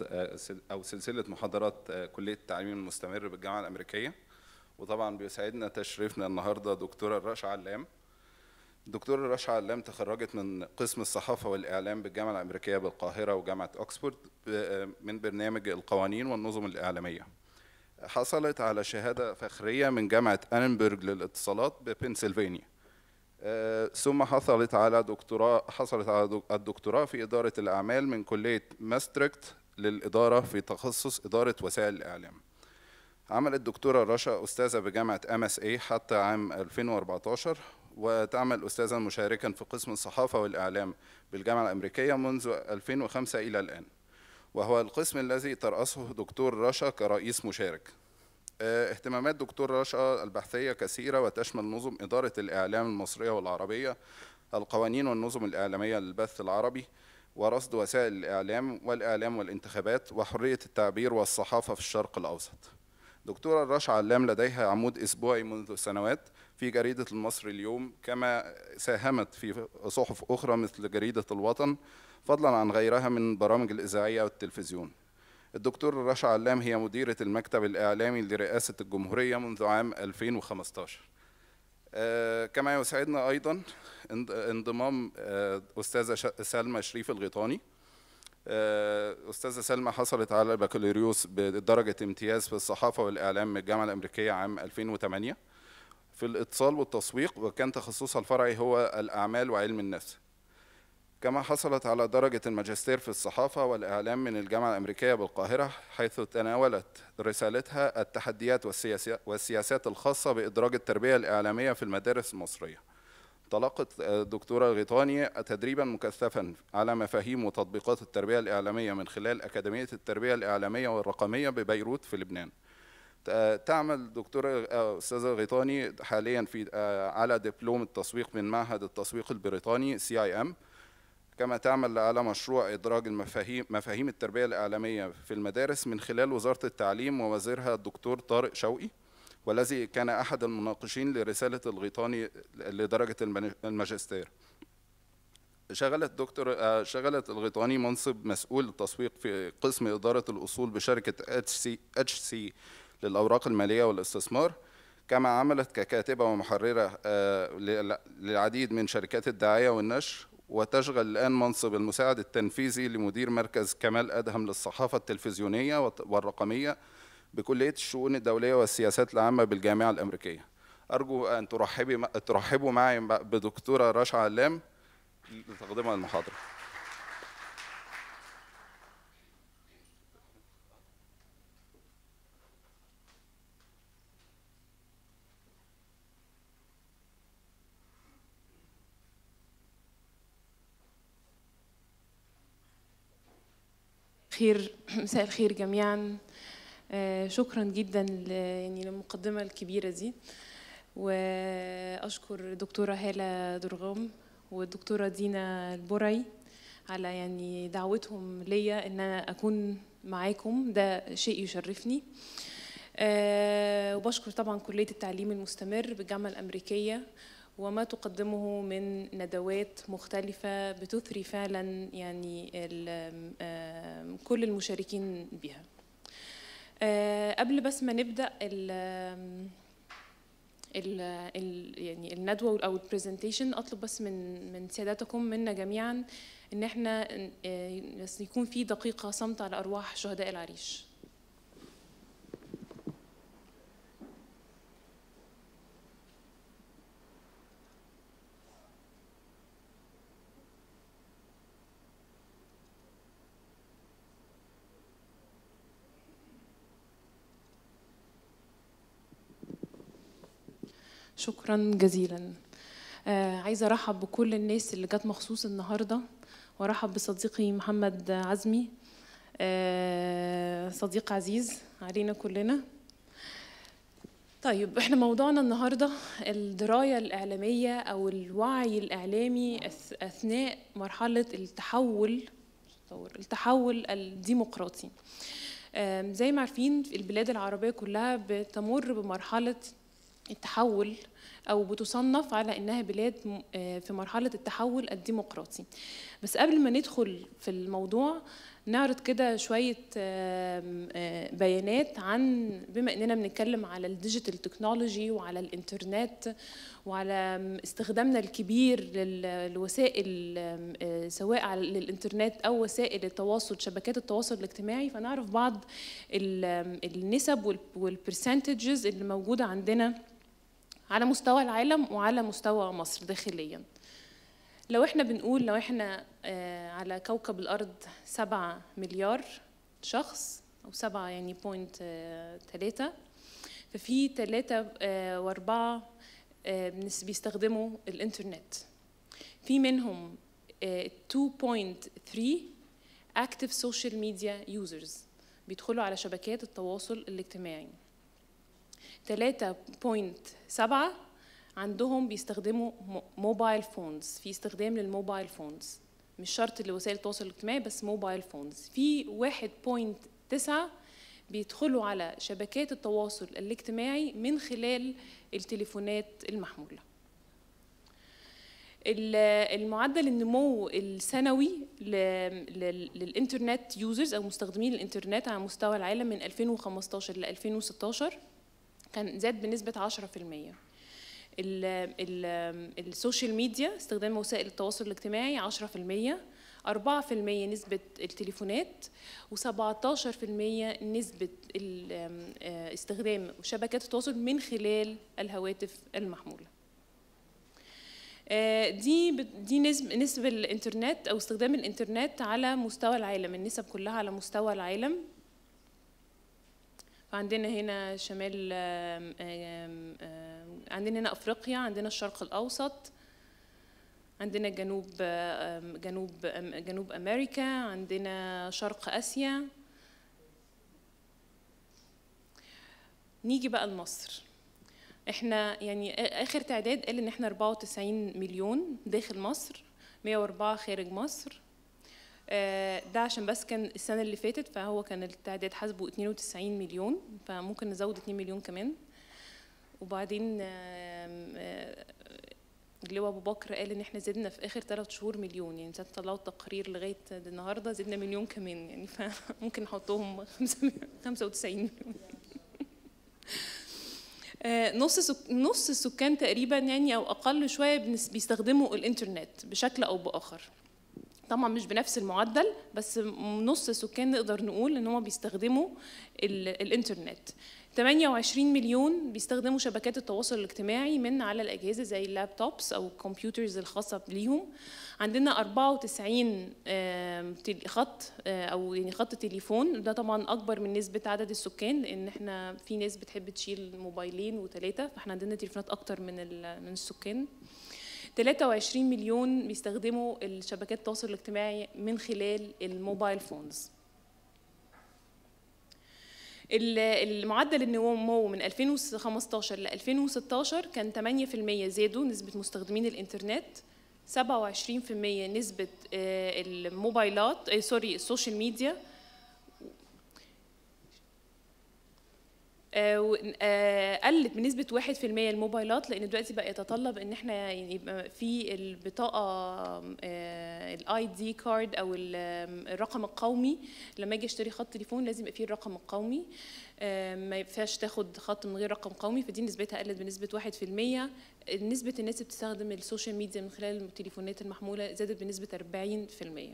محاضرات آه، سل- او سلسله محاضرات آه، كليه التعليم المستمر بالجامعه الامريكيه وطبعا بيسعدنا تشريفنا النهارده دكتوره رشا علام دكتورة رشا علام تخرجت من قسم الصحافة والإعلام بالجامعة الأمريكية بالقاهرة وجامعة أكسفورد ب- من برنامج القوانين والنظم الإعلامية حصلت على شهادة فخرية من جامعة أننبرج للاتصالات ببنسلفانيا آه، ثم حصلت على دكتوراه حصلت على دك- الدكتوراه في إدارة الأعمال من كلية ماستريكت للإدارة في تخصص إدارة وسائل الإعلام عملت الدكتورة رشا أستاذة بجامعة ام اس اي حتى عام 2014 وتعمل أستاذا مشاركا في قسم الصحافة والإعلام بالجامعة الأمريكية منذ 2005 إلى الآن وهو القسم الذي ترأسه دكتور رشا كرئيس مشارك آه، اهتمامات دكتور رشا البحثية كثيرة وتشمل نظم إدارة الإعلام المصرية والعربية القوانين والنظم الإعلامية للبث العربي ورصد وسائل الإعلام والإعلام والانتخابات وحرية التعبير والصحافة في الشرق الأوسط دكتورة رشا علام لديها عمود أسبوعي منذ سنوات في جريدة المصري اليوم كما ساهمت في صحف أخرى مثل جريدة الوطن فضلا عن غيرها من برامج الإذاعية والتلفزيون الدكتور رشا علام هي مديرة المكتب الإعلامي لرئاسة الجمهورية منذ عام 2015 آه، كما يسعدنا أيضا انض- انضمام آه، أستاذة ش- سلمى شريف الغيطاني آه، أستاذة سلمى حصلت على البكالوريوس بدرجة امتياز في الصحافة والإعلام من الجامعة الأمريكية عام 2008 في الاتصال والتسويق وكان تخصصها الفرعي هو الأعمال وعلم النفس كما حصلت على درجة الماجستير في الصحافة والإعلام من الجامعة الأمريكية بالقاهرة حيث تناولت رسالتها التحديات والسياسي- والسياسات الخاصة بإدراج التربية الإعلامية في المدارس المصرية تلقت الدكتورة غيطاني تدريبا مكثفا على مفاهيم وتطبيقات التربية الإعلامية من خلال أكاديمية التربية الإعلامية والرقمية ببيروت في لبنان ت- تعمل دكتورة آه، أستاذة غيطاني حاليا في آه، على دبلوم التسويق من معهد التسويق البريطاني سي اي ام كما تعمل على مشروع إدراج المفاهيم مفاهيم التربية الإعلامية في المدارس من خلال وزارة التعليم ووزيرها الدكتور طارق شوقي والذي كان أحد المناقشين لرسالة الغيطاني لدرجة المن- الماجستير شغلت دكتور آه، شغلت الغيطاني منصب مسؤول التسويق في قسم إدارة الأصول بشركة اتش سي اتش سي للأوراق المالية والاستثمار كما عملت ككاتبة ومحررة آه، لل- للعديد من شركات الدعاية والنشر وتشغل الآن منصب المساعد التنفيذي لمدير مركز كمال أدهم للصحافة التلفزيونية والت- والرقمية بكلية الشؤون الدولية والسياسات العامة بالجامعة الأمريكية أرجو أن ترحبي م- ترحبوا معي بدكتورة رشا علام لتقديم المحاضرة خير مساء الخير جميعا آه، شكرا جدا ل- يعني للمقدمة الكبيرة دي وأشكر الدكتورة هالة درغام والدكتورة دينا البرعي على يعني دعوتهم ليا إن أنا أكون معاكم ده شيء يشرفني آه، وبشكر طبعا كلية التعليم المستمر بالجامعة الأمريكية وما تقدمه من ندوات مختلفة بتثري فعلا يعني ال- آم، كل المشاركين بها آه، قبل بس ما نبدأ ال ال ال يعني الندوة أو البرزنتيشن أطلب بس من من سيادتكم منا جميعا إن احنا آه، بس يكون في دقيقة صمت على أرواح شهداء العريش شكرا جزيلا آه، عايزه ارحب بكل الناس اللي جت مخصوص النهارده وارحب بصديقي محمد عزمي آه، صديق عزيز علينا كلنا طيب احنا موضوعنا النهارده الدرايه الاعلاميه او الوعي الاعلامي أث- اثناء مرحله التحول التحول الديمقراطي آم، زي ما عارفين البلاد العربيه كلها بتمر بمرحله التحول او بتصنف على انها بلاد م- آه، في مرحله التحول الديمقراطي بس قبل ما ندخل في الموضوع نعرض كده شوية آم، آه، بيانات عن بما إننا بنتكلم على الديجيتال تكنولوجي وعلى الإنترنت وعلى استخدامنا الكبير لل- لوسائل آم، آه، سواء على الإنترنت أو وسائل التواصل شبكات التواصل الاجتماعي فنعرف بعض ال- آم، النسب والبرسنتجز اللي موجودة عندنا على مستوى العالم وعلى مستوى مصر داخليا لو احنا بنقول لو احنا آه، على كوكب الأرض سبعة مليار شخص أو سبعة يعني بوينت تلاتة ففي تلاتة آه، وأربعة آه، بنس- بيستخدموا الإنترنت في منهم آه، 2.3 active social media users بيدخلوا على شبكات التواصل الاجتماعي 3.7 عندهم بيستخدموا مو- موبايل فونز في استخدام للموبايل فونز مش شرط لوسائل التواصل الاجتماعي بس موبايل فونز في 1.9 بيدخلوا على شبكات التواصل الاجتماعي من خلال التليفونات المحمولة ال- المعدل النمو السنوي ل- لل- للإنترنت يوزرز أو مستخدمين الإنترنت على مستوى العالم من 2015 ل 2016 كان زاد بنسبة 10% ال- ال- السوشيال ميديا استخدام وسائل التواصل الاجتماعي 10% 4% نسبة التليفونات و17% نسبة ال- آم، آه، استخدام شبكات التواصل من خلال الهواتف المحمولة آه، دي بت- دي نسب نسب الانترنت او استخدام الانترنت على مستوى العالم النسب كلها على مستوى العالم فعندنا هنا شمال آم، آم، آم، عندنا هنا افريقيا عندنا الشرق الاوسط عندنا جنوب آم، جنوب آم، جنوب امريكا عندنا شرق اسيا نيجي بقى لمصر احنا يعني آ- اخر تعداد قال ان احنا 94 مليون داخل مصر 104 خارج مصر آه، ده عشان بس كان السنة اللي فاتت فهو كان التعداد حاسبه 92 مليون فممكن نزود 2 مليون كمان وبعدين آم، آه، اللواء ابو بكر قال ان احنا زدنا في اخر ثلاث شهور مليون يعني ساعة طلعوا التقرير لغايه النهارده زدنا مليون كمان يعني فممكن نحطهم 95 مليون آه، نص سك... نص السكان تقريبا يعني او اقل شويه بنس- بيستخدموا الانترنت بشكل او باخر طبعا مش بنفس المعدل بس م- نص السكان نقدر نقول ان هم بيستخدموا ال... الانترنت 28 مليون بيستخدموا شبكات التواصل الاجتماعي من على الاجهزه زي اللابتوبس او الكمبيوترز الخاصه ليهم عندنا 94 آم، تل- خط آه، او يعني خط تليفون ده طبعا اكبر من نسبه عدد السكان لان احنا في ناس بتحب تشيل موبايلين وثلاثه فاحنا عندنا تليفونات اكتر من ال- من السكان 23 مليون بيستخدموا الشبكات التواصل الاجتماعي من خلال الموبايل فونز ال- المعدل النمو من 2015 ل 2016 كان 8% زادوا نسبة مستخدمين الإنترنت 27% نسبة آه، الموبايلات آه، سوري السوشيال ميديا آه، و- آه، قلت بنسبة 1% الموبايلات لأن دلوقتي بقى يتطلب إن احنا يعني يبقى في البطاقة الاي دي كارد أو ال- آم، الرقم القومي لما أجي أشتري خط تليفون لازم يبقى فيه الرقم القومي آه، ما ينفعش تاخد خط من غير رقم قومي فدي نسبتها قلت بنسبة 1% نسبة الناس اللي بتستخدم السوشيال ميديا من خلال التليفونات المحمولة زادت بنسبة 40%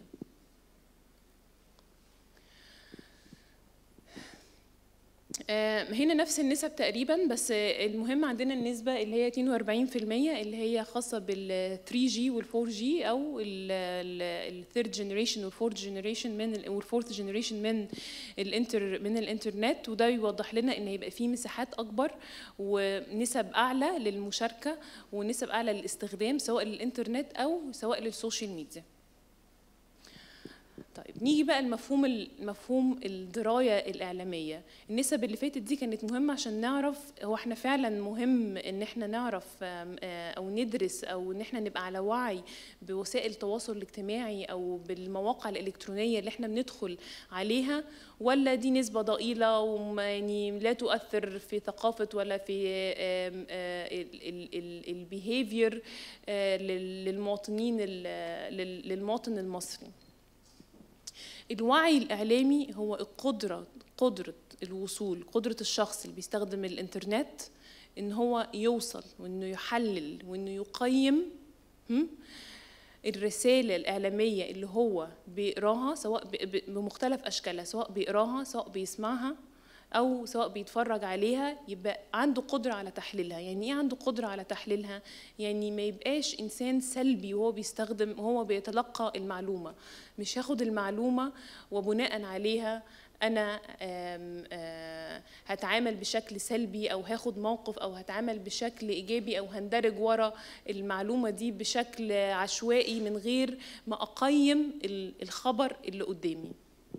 آه، هنا نفس النسب تقريبا بس آه، المهم عندنا النسبة اللي هي 42% اللي هي خاصة بال 3G وال 4G أو ال third generation وال fourth generation من ال وال fourth generation من الانتر من الانترنت وده يوضح لنا ان هيبقى في مساحات اكبر ونسب اعلى للمشاركة ونسب اعلى للاستخدام سواء للانترنت او سواء للسوشيال ميديا طيب نيجي بقى المفهوم المفهوم الدرايه الاعلاميه النسب اللي فاتت دي كانت مهمه عشان نعرف هو احنا فعلا مهم ان احنا نعرف آم، آه، او ندرس او ان احنا نبقى على وعي بوسائل التواصل الاجتماعي او بالمواقع الالكترونيه اللي احنا بندخل عليها ولا دي نسبه ضئيله وما يعني لا تؤثر في ثقافه ولا في البيهيفير للمواطنين ال- لل- للمواطن المصري الوعي الإعلامي هو القدرة قدرة الوصول قدرة الشخص اللي بيستخدم الإنترنت إن هو يوصل وإنه يحلل وإنه يقيم هم؟ الرسالة الإعلامية اللي هو بيقراها سواء ب- ب- بمختلف أشكالها سواء بيقراها سواء بيسمعها أو سواء بيتفرج عليها يبقى عنده قدرة على تحليلها يعني إيه عنده قدرة على تحليلها يعني ما يبقاش إنسان سلبي وهو بيستخدم وهو بيتلقى المعلومة مش هاخد المعلومة وبناء عليها انا آم، آه، هتعامل بشكل سلبي او هاخد موقف او هتعامل بشكل ايجابي او هندرج ورا المعلومه دي بشكل عشوائي من غير ما اقيم ال- الخبر اللي قدامي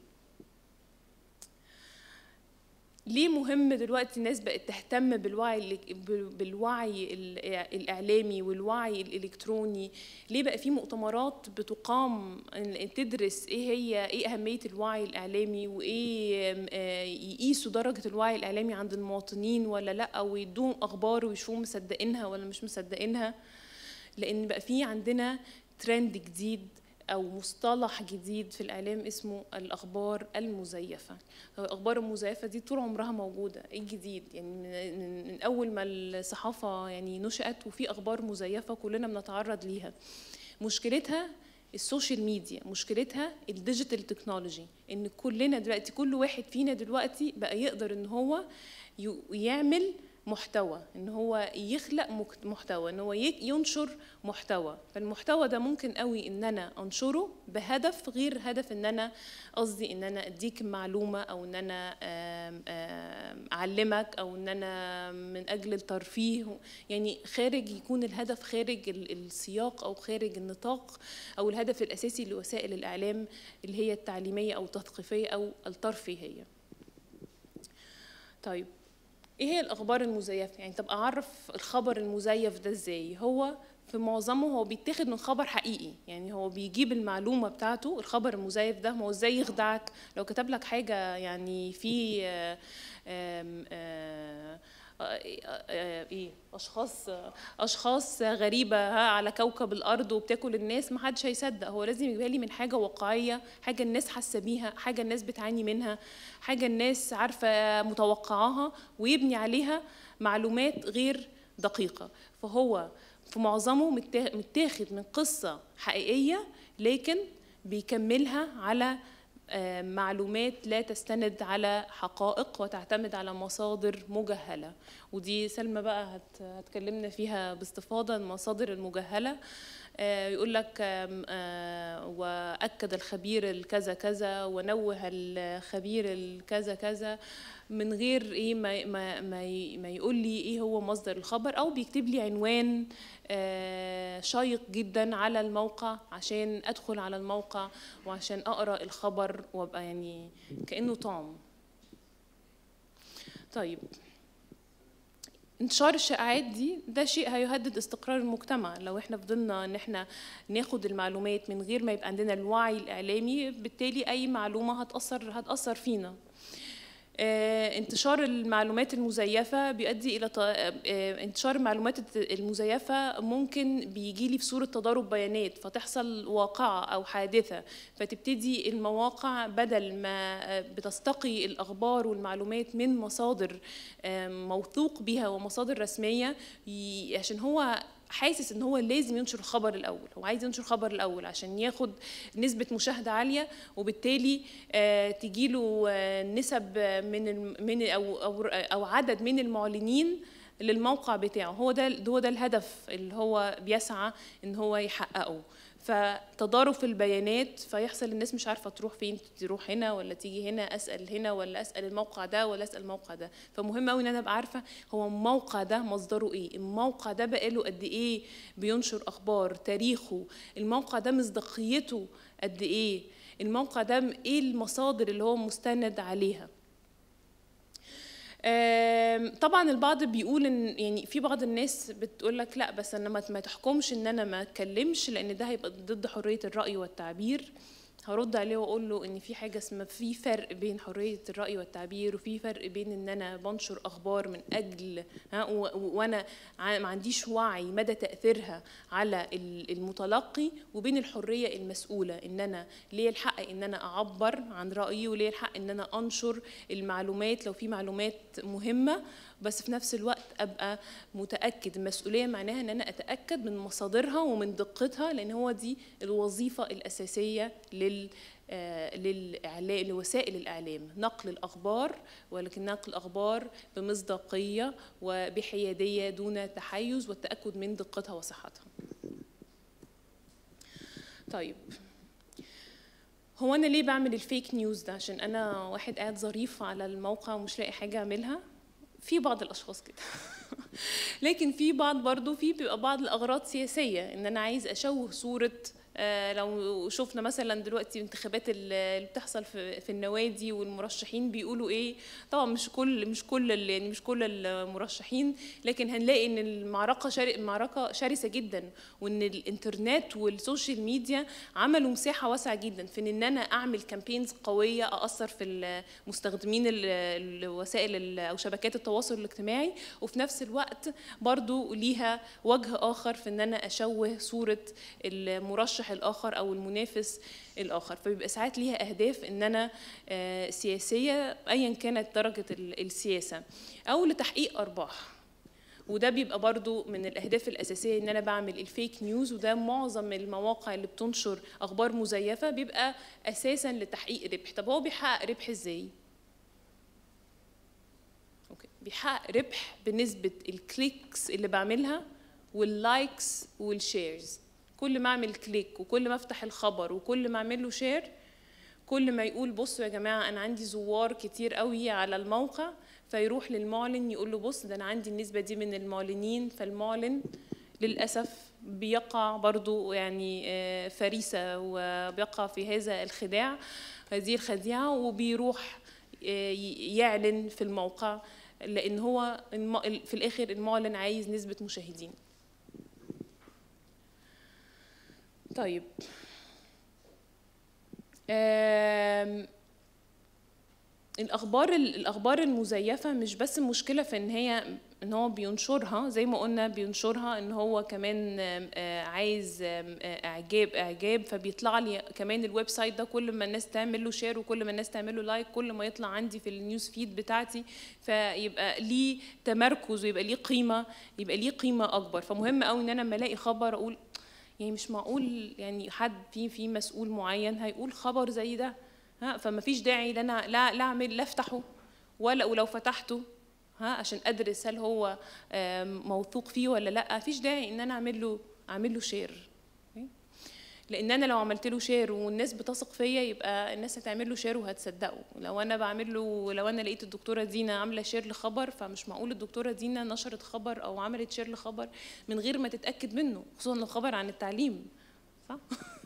ليه مهم دلوقتي الناس بقت تهتم بالوعي ال- بال- بالوعي ال- الاعلامي والوعي الالكتروني ليه بقى في مؤتمرات بتقام إن تدرس ايه هي ايه اهميه الوعي الاعلامي وايه آم، آه، يقيسوا درجه الوعي الاعلامي عند المواطنين ولا لا ويدوهم اخبار ويشوفوا مصدقينها ولا مش مصدقينها لان بقى في عندنا ترند جديد او مصطلح جديد في الاعلام اسمه الاخبار المزيفه هو الاخبار المزيفه دي طول عمرها موجوده ايه الجديد يعني من- من, من اول ما الصحافه يعني نشات وفي اخبار مزيفه كلنا بنتعرض ليها مشكلتها السوشيال ميديا مشكلتها الديجيتال تكنولوجي ان كلنا دلوقتي كل واحد فينا دلوقتي بقى يقدر ان هو ي- يعمل محتوى ان هو يخلق مك- محتوى ان هو ي- ينشر محتوى فالمحتوى ده ممكن قوي ان انا انشره بهدف غير هدف ان انا قصدي ان انا اديك معلومه او ان انا آم، آم، اعلمك او ان انا من اجل الترفيه يعني خارج يكون الهدف خارج ال- السياق او خارج النطاق او الهدف الاساسي لوسائل الاعلام اللي هي التعليميه او التثقيفيه او الترفيهيه طيب ايه هي الاخبار المزيفه يعني طب اعرف الخبر المزيف ده ازاي هو في معظمه هو بيتاخد من خبر حقيقي يعني هو بيجيب المعلومه بتاعته الخبر المزيف ده ما هو ازاي يخدعك لو كتب لك حاجه يعني في آه، آم، آه، آه، آه، ايه اشخاص اشخاص غريبه ها على كوكب الارض وبتاكل الناس ما حدش هيصدق هو لازم يجيبها لي من حاجه واقعيه حاجه الناس حاسه بيها حاجه الناس بتعاني منها حاجه الناس عارفه متوقعاها ويبني عليها معلومات غير دقيقه فهو في معظمه متا- متاخد من قصه حقيقيه لكن بيكملها على آه، معلومات لا تستند على حقائق وتعتمد على مصادر مجهلة ودي سلمى بقى هت- هتكلمنا فيها باستفاضة المصادر المجهلة آه، يقول لك آم، آه، وأكد الخبير الكذا كذا ونوه الخبير الكذا كذا من غير ايه ما ما ما ي- ما يقول لي ايه هو مصدر الخبر او بيكتب لي عنوان آه، شيق جدا على الموقع عشان ادخل على الموقع وعشان اقرا الخبر وابقى يعني كانه طعم طيب انتشار الشائعات دي ده شيء هيهدد استقرار المجتمع لو احنا فضلنا ان احنا ناخد المعلومات من غير ما يبقى عندنا الوعي الاعلامي بالتالي اي معلومه هتاثر هتاثر فينا آه، انتشار المعلومات المزيفة بيؤدي إلى ط- آه، انتشار المعلومات الت- المزيفة ممكن بيجي لي في صورة تضارب بيانات فتحصل واقعة أو حادثة فتبتدي المواقع بدل ما آه، بتستقي الأخبار والمعلومات من مصادر آه، موثوق بها ومصادر رسمية ي- عشان هو حاسس ان هو لازم ينشر الخبر الاول هو عايز ينشر الخبر الاول عشان ياخد نسبه مشاهده عاليه وبالتالي آه، تجيله آه، نسب آه، من الم- من او او او عدد من المعلنين للموقع بتاعه هو ده هو ده الهدف اللي هو بيسعى ان هو يحققه فتضارب في البيانات فيحصل الناس مش عارفه تروح فين تروح هنا ولا تيجي هنا اسال هنا ولا اسال الموقع ده ولا اسال الموقع ده فمهم قوي ان انا ابقى عارفه هو الموقع ده مصدره ايه الموقع ده بقاله قد ايه بينشر اخبار تاريخه الموقع ده مصداقيته قد ايه الموقع ده ايه المصادر اللي هو مستند عليها آم، طبعا البعض بيقول ان يعني في بعض الناس بتقول لك لا بس انا ما ما تحكمش ان انا ما اتكلمش لان ده هيبقى ضد حريه الراي والتعبير هرد عليه واقول له ان في حاجه اسمها في فرق بين حريه الراي والتعبير وفي فرق بين ان انا بنشر اخبار من اجل ها و- و- وانا ع- ما عنديش وعي مدى تاثيرها على ال- المتلقي وبين الحريه المسؤوله ان انا ليا الحق ان انا اعبر عن رايي وليا الحق ان انا انشر المعلومات لو في معلومات مهمه بس في نفس الوقت ابقى متاكد المسؤوليه معناها ان انا اتاكد من مصادرها ومن دقتها لان هو دي الوظيفه الاساسيه لل آه، للإعلام لوسائل الإعلام نقل الأخبار ولكن نقل الأخبار بمصداقية وبحيادية دون تحيز والتأكد من دقتها وصحتها طيب هو أنا ليه بعمل الفيك نيوز ده عشان أنا واحد قاعد ظريف على الموقع ومش لاقي حاجة أعملها في بعض الأشخاص كده لكن في بعض برضو في بيبقى بعض الأغراض سياسية إن أنا عايز أشوه صورة آه، لو شفنا مثلا دلوقتي انتخابات ال- اللي بتحصل في في النوادي والمرشحين بيقولوا ايه طبعا مش كل مش كل ال- يعني مش كل المرشحين لكن هنلاقي ان المعركه شر... المعركه شرسه جدا وان الانترنت والسوشيال ميديا عملوا مساحه واسعه جدا في ان انا اعمل كامبينز قويه اثر في المستخدمين ال- الوسائل ال- او شبكات التواصل الاجتماعي وفي نفس الوقت برضو ليها وجه اخر في ان انا اشوه صوره المرشح الاخر او المنافس الاخر فبيبقى ساعات ليها اهداف ان انا آه، سياسيه ايا كانت درجه ال- السياسه او لتحقيق ارباح وده بيبقى برضو من الاهداف الاساسيه ان انا بعمل الفيك نيوز وده معظم المواقع اللي بتنشر اخبار مزيفه بيبقى اساسا لتحقيق ربح طب هو بيحقق ربح ازاي اوكي بيحقق ربح بنسبه الكليكس اللي بعملها واللايكس والشيرز كل ما اعمل كليك وكل ما افتح الخبر وكل ما اعمل له شير كل ما يقول بصوا يا جماعه انا عندي زوار كتير قوي على الموقع فيروح للمعلن يقول له بص ده انا عندي النسبه دي من المعلنين فالمعلن للاسف بيقع برضو يعني آه، فريسه وبيقع في هذا الخداع هذه الخديعه وبيروح آه، ي- يعلن في الموقع لان هو الم- في الاخر المعلن عايز نسبه مشاهدين طيب آم، الاخبار الاخبار المزيفه مش بس المشكله في ان هي ان هو بينشرها زي ما قلنا بينشرها ان هو كمان آم، آه، عايز آم، آه، اعجاب اعجاب فبيطلع لي كمان الويب سايت ده كل ما الناس تعمل له شير وكل ما الناس تعمل له لايك كل ما يطلع عندي في النيوز فيد بتاعتي فيبقى ليه تمركز ويبقى ليه قيمه يبقى ليه قيمه اكبر فمهم قوي ان انا لما الاقي خبر اقول يعني مش معقول يعني حد في في مسؤول معين هيقول خبر زي ده ها فما فيش داعي ان انا لا لا اعمل لا افتحه ولا ولو فتحته ها عشان ادرس هل هو آم، موثوق فيه ولا لا مفيش داعي ان انا اعمل له اعمل له شير لان انا لو عملت له شير والناس بتثق فيا يبقى الناس هتعمل له شير وهتصدقه لو انا بعمل له لو انا لقيت الدكتوره دينا عامله شير لخبر فمش معقول الدكتوره دينا نشرت خبر او عملت شير لخبر من غير ما تتاكد منه خصوصا لو خبر عن التعليم صح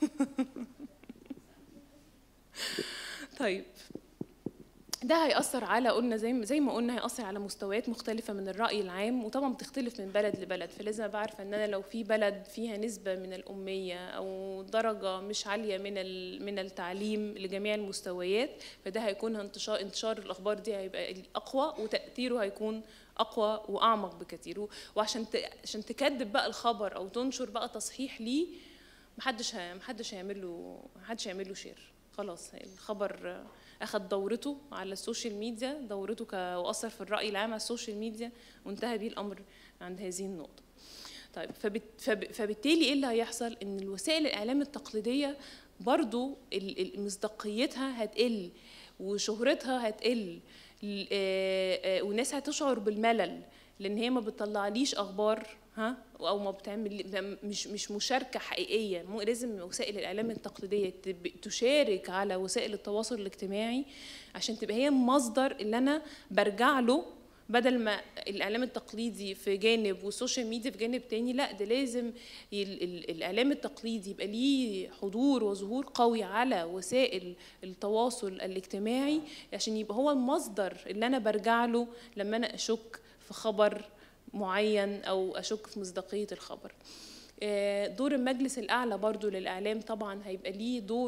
طيب ده هيأثر على قلنا زي ما زي ما قلنا هيأثر على مستويات مختلفة من الرأي العام وطبعا بتختلف من بلد لبلد فلازم ابقى عارفة ان انا لو في بلد فيها نسبة من الأمية أو درجة مش عالية من ال- من التعليم لجميع المستويات فده هيكون انتشار انتشار الأخبار دي هيبقى أقوى وتأثيره هيكون أقوى وأعمق بكثير و- وعشان ت- عشان تكذب بقى الخبر أو تنشر بقى تصحيح ليه محدش ه- محدش هيعمل له محدش هيعمل له شير خلاص الخبر اخذ دورته على السوشيال ميديا دورته ك... واثر في الراي العام على السوشيال ميديا وانتهى بيه الامر عند هذه النقطه طيب فبت... فب... فبالتالي ايه اللي هيحصل ان الوسائل الاعلام التقليديه برضو ال... ال- مصداقيتها هتقل وشهرتها هتقل ل- آه، آه، والناس هتشعر بالملل لان هي ما بتطلعليش اخبار ها او ما بتعمل مش مش مشاركه حقيقيه مو لازم وسائل الاعلام التقليديه تب- تشارك على وسائل التواصل الاجتماعي عشان تبقى هي المصدر اللي انا برجع له بدل ما الاعلام التقليدي في جانب والسوشيال ميديا في جانب تاني لا ده لازم ال- ال- الاعلام التقليدي يبقى ليه حضور وظهور قوي على وسائل التواصل الاجتماعي عشان يبقى هو المصدر اللي انا برجع له لما انا اشك في خبر معين او اشك في مصداقيه الخبر آه، دور المجلس الاعلى برضو للاعلام طبعا هيبقى ليه دور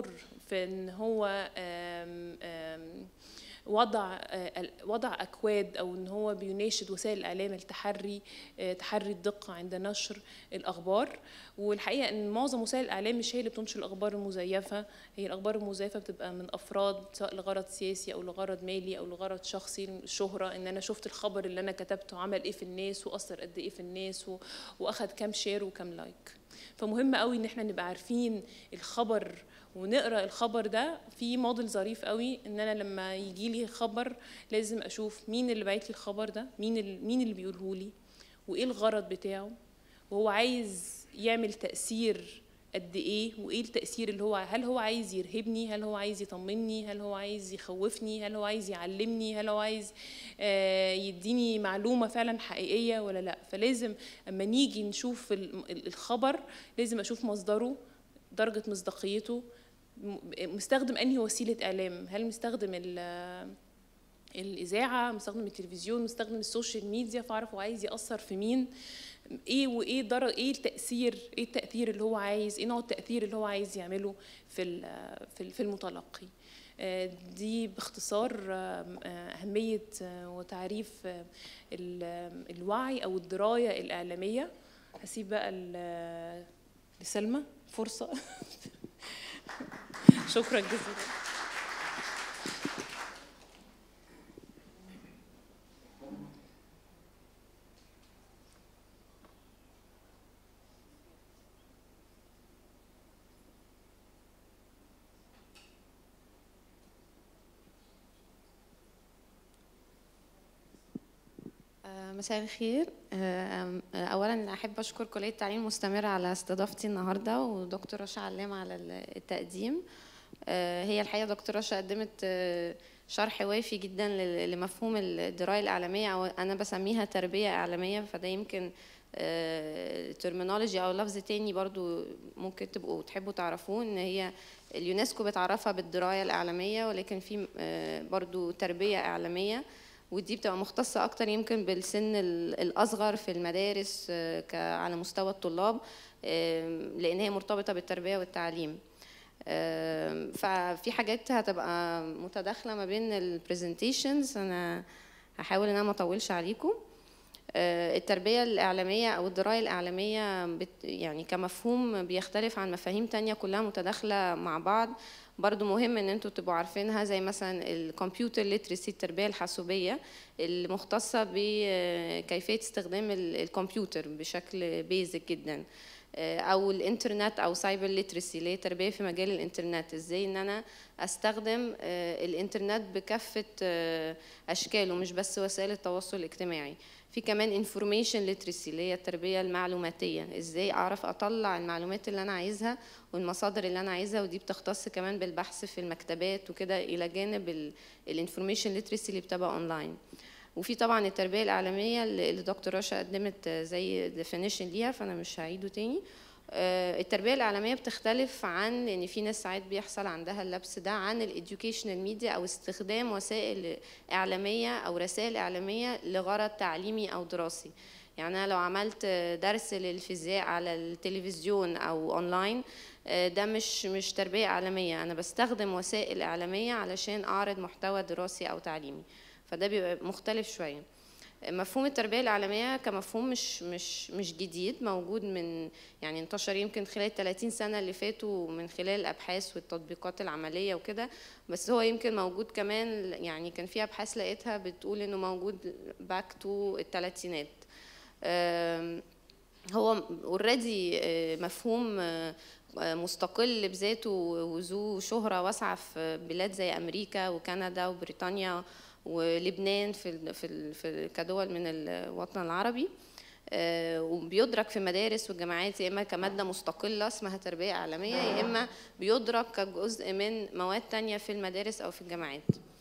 في ان هو آم، آم، وضع آه، وضع اكواد او ان هو بيناشد وسائل الاعلام التحري آه، تحري الدقه عند نشر الاخبار والحقيقه ان معظم وسائل الاعلام مش هي اللي بتنشر الاخبار المزيفه هي الاخبار المزيفه بتبقى من افراد سواء لغرض سياسي او لغرض مالي او لغرض شخصي شهره ان انا شفت الخبر اللي انا كتبته عمل ايه في الناس واثر قد ايه في الناس و... واخد كام شير وكام لايك فمهم قوي ان احنا نبقى عارفين الخبر ونقرا الخبر ده في موديل ظريف قوي ان انا لما يجي لي خبر لازم اشوف مين اللي باعت لي الخبر ده مين اللي مين اللي بيقوله لي وايه الغرض بتاعه وهو عايز يعمل تاثير قد ايه وايه التاثير اللي هو هل هو عايز يرهبني هل هو عايز يطمني هل هو عايز يخوفني هل هو عايز يعلمني هل هو عايز آه، يديني معلومه فعلا حقيقيه ولا لا فلازم اما نيجي نشوف ال- ال- الخبر لازم اشوف مصدره درجه مصداقيته م- مستخدم انهي وسيله اعلام هل مستخدم ال- الاذاعه مستخدم التلفزيون مستخدم السوشيال ميديا فاعرف هو عايز ياثر في مين ايه وايه در ايه التاثير ايه التاثير اللي هو عايز ايه نوع التاثير اللي هو عايز يعمله في ال- في ال- في المتلقي آه، دي باختصار آه، آه، أهمية آه، وتعريف آه، ال- آه، الوعي أو الدراية الإعلامية هسيب بقى ال- لسلمى فرصة شكرا جزيلا آه، مساء الخير آه، آه، اولا احب اشكر كليه التعليم المستمر على استضافتي النهارده ودكتور رشا علام على ال- التقديم آه، هي الحقيقه دكتور رشا قدمت آه، شرح وافي جدا لل- لمفهوم الدرايه الاعلاميه او انا بسميها تربيه اعلاميه فده يمكن ترمينولوجي او لفظ تاني برضو ممكن تبقوا تحبوا تعرفوه ان هي اليونسكو بتعرفها بالدرايه الاعلاميه ولكن في آه، برضو تربيه اعلاميه ودي بتبقى مختصة أكتر يمكن بالسن ال- الأصغر في المدارس آه، ك- على مستوى الطلاب آم، لأن هي مرتبطة بالتربية والتعليم آم، ففي حاجات هتبقى متداخلة ما بين البرزنتيشنز أنا هحاول إن أنا ما أطولش عليكم آه، التربية الإعلامية أو الدراية الإعلامية بت يعني كمفهوم بيختلف عن مفاهيم تانية كلها متداخلة مع بعض برضو مهم ان انتوا تبقوا عارفينها زي مثلا الكمبيوتر ليترسي التربية الحاسوبية المختصة بكيفية استخدام ال- الكمبيوتر بشكل بيزك جدا آه، او الانترنت او سايبر ليترسي اللي هي تربيه في مجال الانترنت ازاي ان انا استخدم آه، الانترنت بكافه آه، اشكاله مش بس وسائل التواصل الاجتماعي في كمان انفورميشن ليترسي اللي هي التربيه المعلوماتيه ازاي اعرف اطلع المعلومات اللي انا عايزها والمصادر اللي انا عايزها ودي بتختص كمان بالبحث في المكتبات وكده الى جانب الانفورميشن ليترسي اللي بتبقى اونلاين وفي طبعا التربيه الاعلاميه اللي اللي دكتور رشا قدمت زي ديفينيشن ليها فانا مش هعيده تاني آه، التربيه الاعلاميه بتختلف عن ان في ناس ساعات بيحصل عندها اللبس ده عن الاديوكيشنال ميديا او استخدام وسائل اعلاميه او رسائل اعلاميه لغرض تعليمي او دراسي يعني انا لو عملت درس للفيزياء على التلفزيون او اونلاين آه، ده مش مش تربيه اعلاميه انا بستخدم وسائل اعلاميه علشان اعرض محتوى دراسي او تعليمي فده بيبقى مختلف شويه مفهوم التربيه الاعلاميه كمفهوم مش مش مش جديد موجود من يعني انتشر يمكن خلال 30 سنه اللي فاتوا من خلال الابحاث والتطبيقات العمليه وكده بس هو يمكن موجود كمان يعني كان في ابحاث لقيتها بتقول انه موجود باك تو الثلاثينات آم، هو اوريدي مفهوم آه، آه، مستقل بذاته وذو شهرة واسعة في بلاد زي أمريكا وكندا وبريطانيا ولبنان في ال في ال في كدول من الوطن العربي آه، وبيدرك في المدارس والجامعات يا اما كماده مستقله اسمها تربيه اعلاميه يا اما بيدرك كجزء من مواد تانية في المدارس او في الجامعات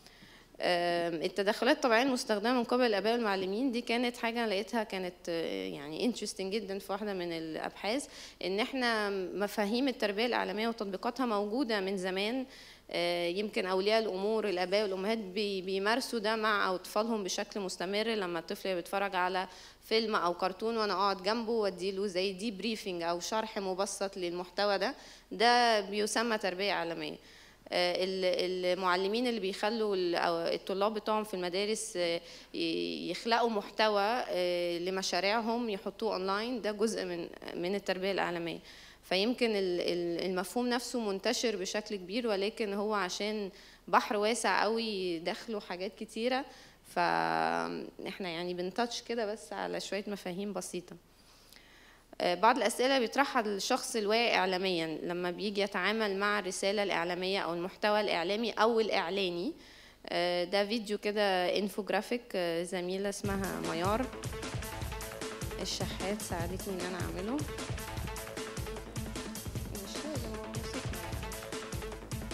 آم، التدخلات الطبيعيه المستخدمه من قبل الاباء والمعلمين دي كانت حاجه أنا لقيتها كانت آه، يعني انترستنج جدا في واحده من الابحاث ان احنا مفاهيم التربيه الاعلاميه وتطبيقاتها موجوده من زمان آه، يمكن اولياء الامور الاباء والامهات بي- بيمارسوا ده مع اطفالهم بشكل مستمر لما الطفل بيتفرج على فيلم او كرتون وانا اقعد جنبه واديله زي دي بريفنج او شرح مبسط للمحتوى ده ده بيسمى تربيه اعلاميه آه، ال- المعلمين اللي بيخلوا ال- أو الطلاب بتوعهم في المدارس آه، ي- يخلقوا محتوى آه، لمشاريعهم يحطوه اونلاين ده جزء من من التربيه الاعلاميه فيمكن ال- ال- المفهوم نفسه منتشر بشكل كبير ولكن هو عشان بحر واسع قوي داخله حاجات كتيره فاحنا يعني بنتاتش كده بس على شويه مفاهيم بسيطه آه، بعض الأسئلة بيطرحها الشخص الواعي إعلاميا لما بيجي يتعامل مع الرسالة الإعلامية أو المحتوى الإعلامي أو الإعلاني آه، ده فيديو كده انفوجرافيك آه، زميلة اسمها ميار الشحات ساعدتني إن أنا أعمله مش لازم هو موسيقى يعني.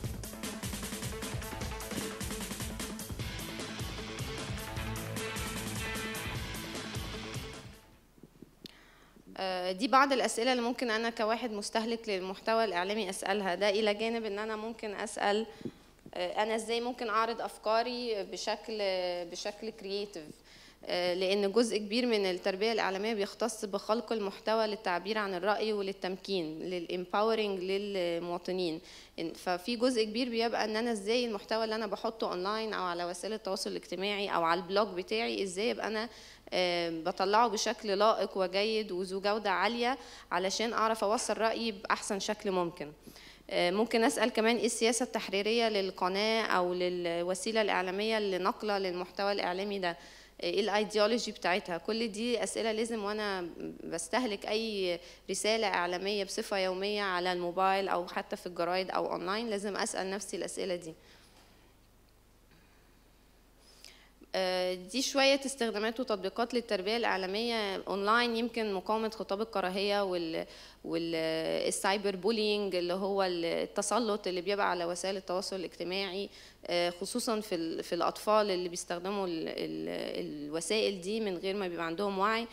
آه، دي بعض الأسئلة اللي ممكن أنا كواحد مستهلك للمحتوى الإعلامي أسألها ده إلى جانب إن أنا ممكن أسأل آه، أنا إزاي ممكن أعرض أفكاري بشكل بشكل كرييتيف لأن جزء كبير من التربية الإعلامية بيختص بخلق المحتوى للتعبير عن الرأي وللتمكين للإمباورنج للمواطنين إن- ففي جزء كبير بيبقى ان انا ازاي المحتوى اللي انا بحطه اونلاين او على وسائل التواصل الاجتماعي او على البلوج بتاعي ازاي يبقى انا آه، بطلعه بشكل لائق وجيد وذو جودة عالية علشان اعرف اوصل رأيي باحسن شكل ممكن آه، ممكن اسال كمان ايه السياسه التحريريه للقناه او للوسيله الاعلاميه اللي ناقله للمحتوى الاعلامي ده ايه الايديولوجي بتاعتها كل دي اسئله لازم وانا بستهلك اي رساله اعلاميه بصفه يوميه على الموبايل او حتى في الجرايد او اونلاين لازم اسال نفسي الاسئله دي آه، دي شوية استخدامات وتطبيقات للتربية الإعلامية أونلاين يمكن مقاومة خطاب الكراهية وال والسايبر بولينج اللي هو التسلط اللي بيبقى على وسائل التواصل الاجتماعي آه، خصوصا في ال- في الأطفال اللي بيستخدموا ال- ال- الوسائل دي من غير ما بيبقى عندهم وعي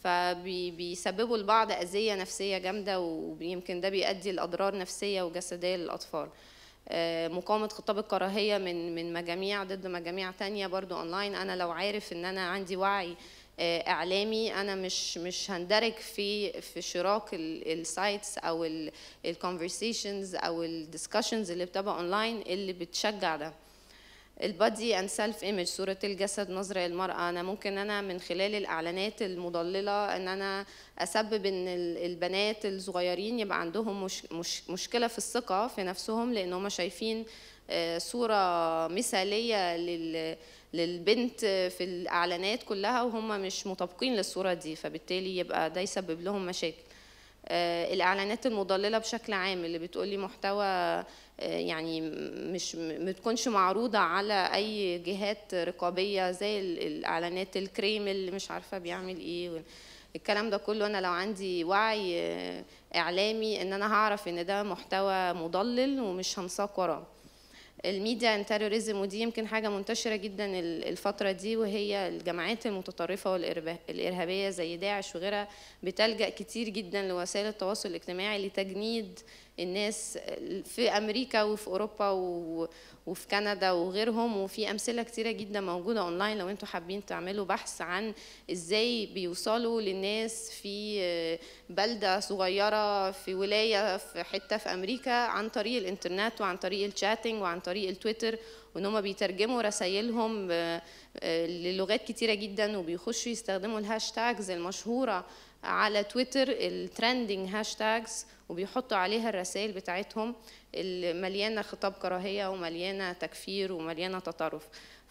فبيسببوا لبعض أذية نفسية جامدة ويمكن ده بيؤدي لأضرار نفسية وجسدية للأطفال آه، مقاومة خطاب الكراهية من من مجاميع ضد مجاميع تانية برضو اونلاين انا لو عارف ان انا عندي وعي آه، اعلامي انا مش مش هندرج في في شراك السايتس او الكونفرسيشنز او الدiscussions اللي بتبقى اونلاين اللي بتشجع ده البادي اند سيلف ايمج صوره الجسد نظره للمراه انا ممكن انا من خلال الاعلانات المضلله ان انا اسبب ان ال- البنات الصغيرين يبقى عندهم مش مش مشكله في الثقه في نفسهم لان هم شايفين آه، صوره مثاليه لل للبنت في الاعلانات كلها وهم مش مطابقين للصوره دي فبالتالي يبقى ده يسبب لهم مشاكل آه، الاعلانات المضلله بشكل عام اللي بتقولي محتوى آه، يعني مش ما بتكونش معروضه على اي جهات رقابيه زي ال- الاعلانات الكريم اللي مش عارفه بيعمل ايه وال- الكلام ده كله انا لو عندي وعي آه، اعلامي ان انا هعرف ان ده محتوى مضلل ومش هنساق وراه الميديا اند تيروريزم ودي يمكن حاجه منتشره جدا ال- الفتره دي وهي الجماعات المتطرفه والارهابيه زي داعش وغيرها بتلجا كتير جدا لوسائل التواصل الاجتماعي لتجنيد الناس في امريكا وفي اوروبا و- وفي كندا وغيرهم وفي امثله كتيره جدا موجوده اونلاين لو انتوا حابين تعملوا بحث عن ازاي بيوصلوا للناس في بلده صغيره في ولايه في حته في امريكا عن طريق الانترنت وعن طريق الشاتنج وعن طريق التويتر وان هم بيترجموا رسائلهم ب- للغات كتيره جدا وبيخشوا يستخدموا الهاشتاجز المشهوره على تويتر الترندنج هاشتاجز وبيحطوا عليها الرسائل بتاعتهم اللي مليانه خطاب كراهيه ومليانه تكفير ومليانه تطرف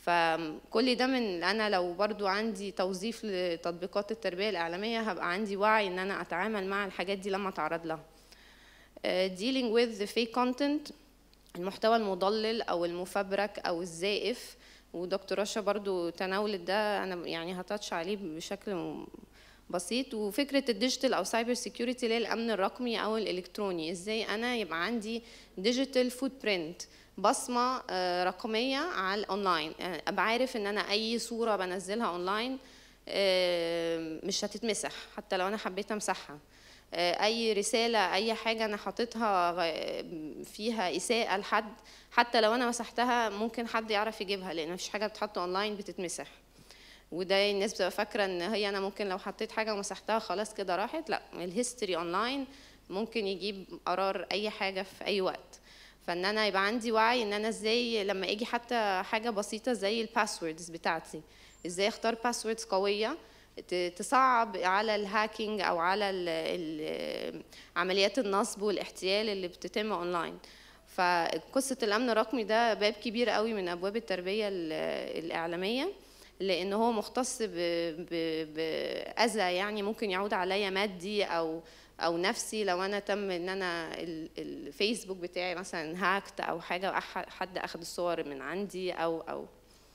فكل ده من انا لو برضو عندي توظيف لتطبيقات التربيه الاعلاميه هبقى عندي وعي ان انا اتعامل مع الحاجات دي لما اتعرض لها Uh, dealing with the fake content المحتوى المضلل او المفبرك او الزائف ودكتور رشا برضو تناولت ده انا يعني هتاتش عليه بشكل م- بسيط وفكره الديجيتال او سايبر سيكيورتي اللي هي الامن الرقمي او الالكتروني ازاي انا يبقى عندي ديجيتال فوت برنت بصمه آه، رقميه على الاونلاين يعني ابقى عارف ان انا اي صوره بنزلها اونلاين آه، مش هتتمسح حتى لو انا حبيت امسحها آه، اي رساله اي حاجه انا حاططها غ- فيها اساءه لحد حتى لو انا مسحتها ممكن حد يعرف يجيبها لان مفيش حاجه بتتحط اونلاين بتتمسح وده الناس بتبقى فاكره ان هي انا ممكن لو حطيت حاجه ومسحتها خلاص كده راحت لا الهيستوري اونلاين ممكن يجيب قرار اي حاجه في اي وقت فان انا يبقى عندي وعي ان انا ازاي لما اجي حتى حاجه بسيطه زي الباسوردز بتاعتي ازاي اختار باسوردز قويه ت- تصعب على الهاكينج او على ال ال عمليات النصب والاحتيال اللي بتتم اونلاين فقصه الامن الرقمي ده باب كبير قوي من ابواب التربيه ال- الاعلاميه لان هو مختص ب- ب- باذى يعني ممكن يعود عليا مادي او او نفسي لو انا تم ان انا ال- الفيسبوك بتاعي مثلا هاكت او حاجه وأح- حد اخذ الصور من عندي او او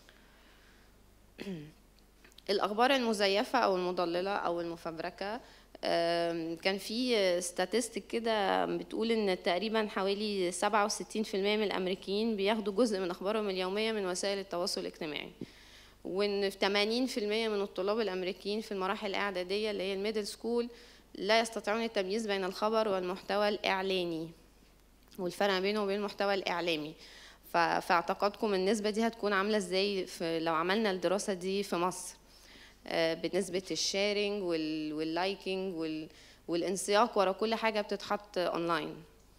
الاخبار المزيفه او المضلله او المفبركه آم، كان في ستاتستيك كده بتقول ان تقريبا حوالي 67% من الامريكيين بياخدوا جزء من اخبارهم اليوميه من وسائل التواصل الاجتماعي وان في 80% من الطلاب الامريكيين في المراحل الاعداديه اللي هي الميدل سكول لا يستطيعون التمييز بين الخبر والمحتوى الاعلاني والفرق بينه وبين المحتوى الاعلامي ف- في اعتقادكم النسبه دي هتكون عامله ازاي في لو عملنا الدراسه دي في مصر آه، بنسبه الشيرنج وال- واللايكينج وال- والانسياق ورا كل حاجه بتتحط اونلاين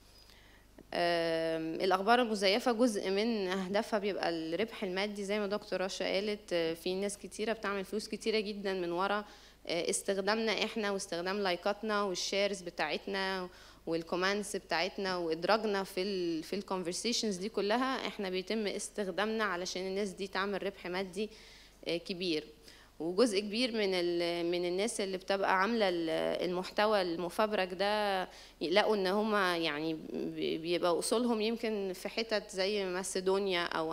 آم، الأخبار المزيفة جزء من أهدافها بيبقى الربح المادي زي ما دكتور رشا قالت آه، في ناس كتيرة بتعمل فلوس كتيرة جدا من ورا آه، استخدامنا احنا واستخدام لايكاتنا والشيرز بتاعتنا والكومنتس بتاعتنا وادراجنا في ال في الكونفرسيشنز دي كلها احنا بيتم استخدامنا علشان الناس دي تعمل ربح مادي آه، كبير وجزء كبير من ال- من الناس اللي بتبقى عامله ال- المحتوى المفبرك ده يلاقوا ان هما يعني بي- بيبقى اصولهم يمكن في حتت زي مسيدونيا او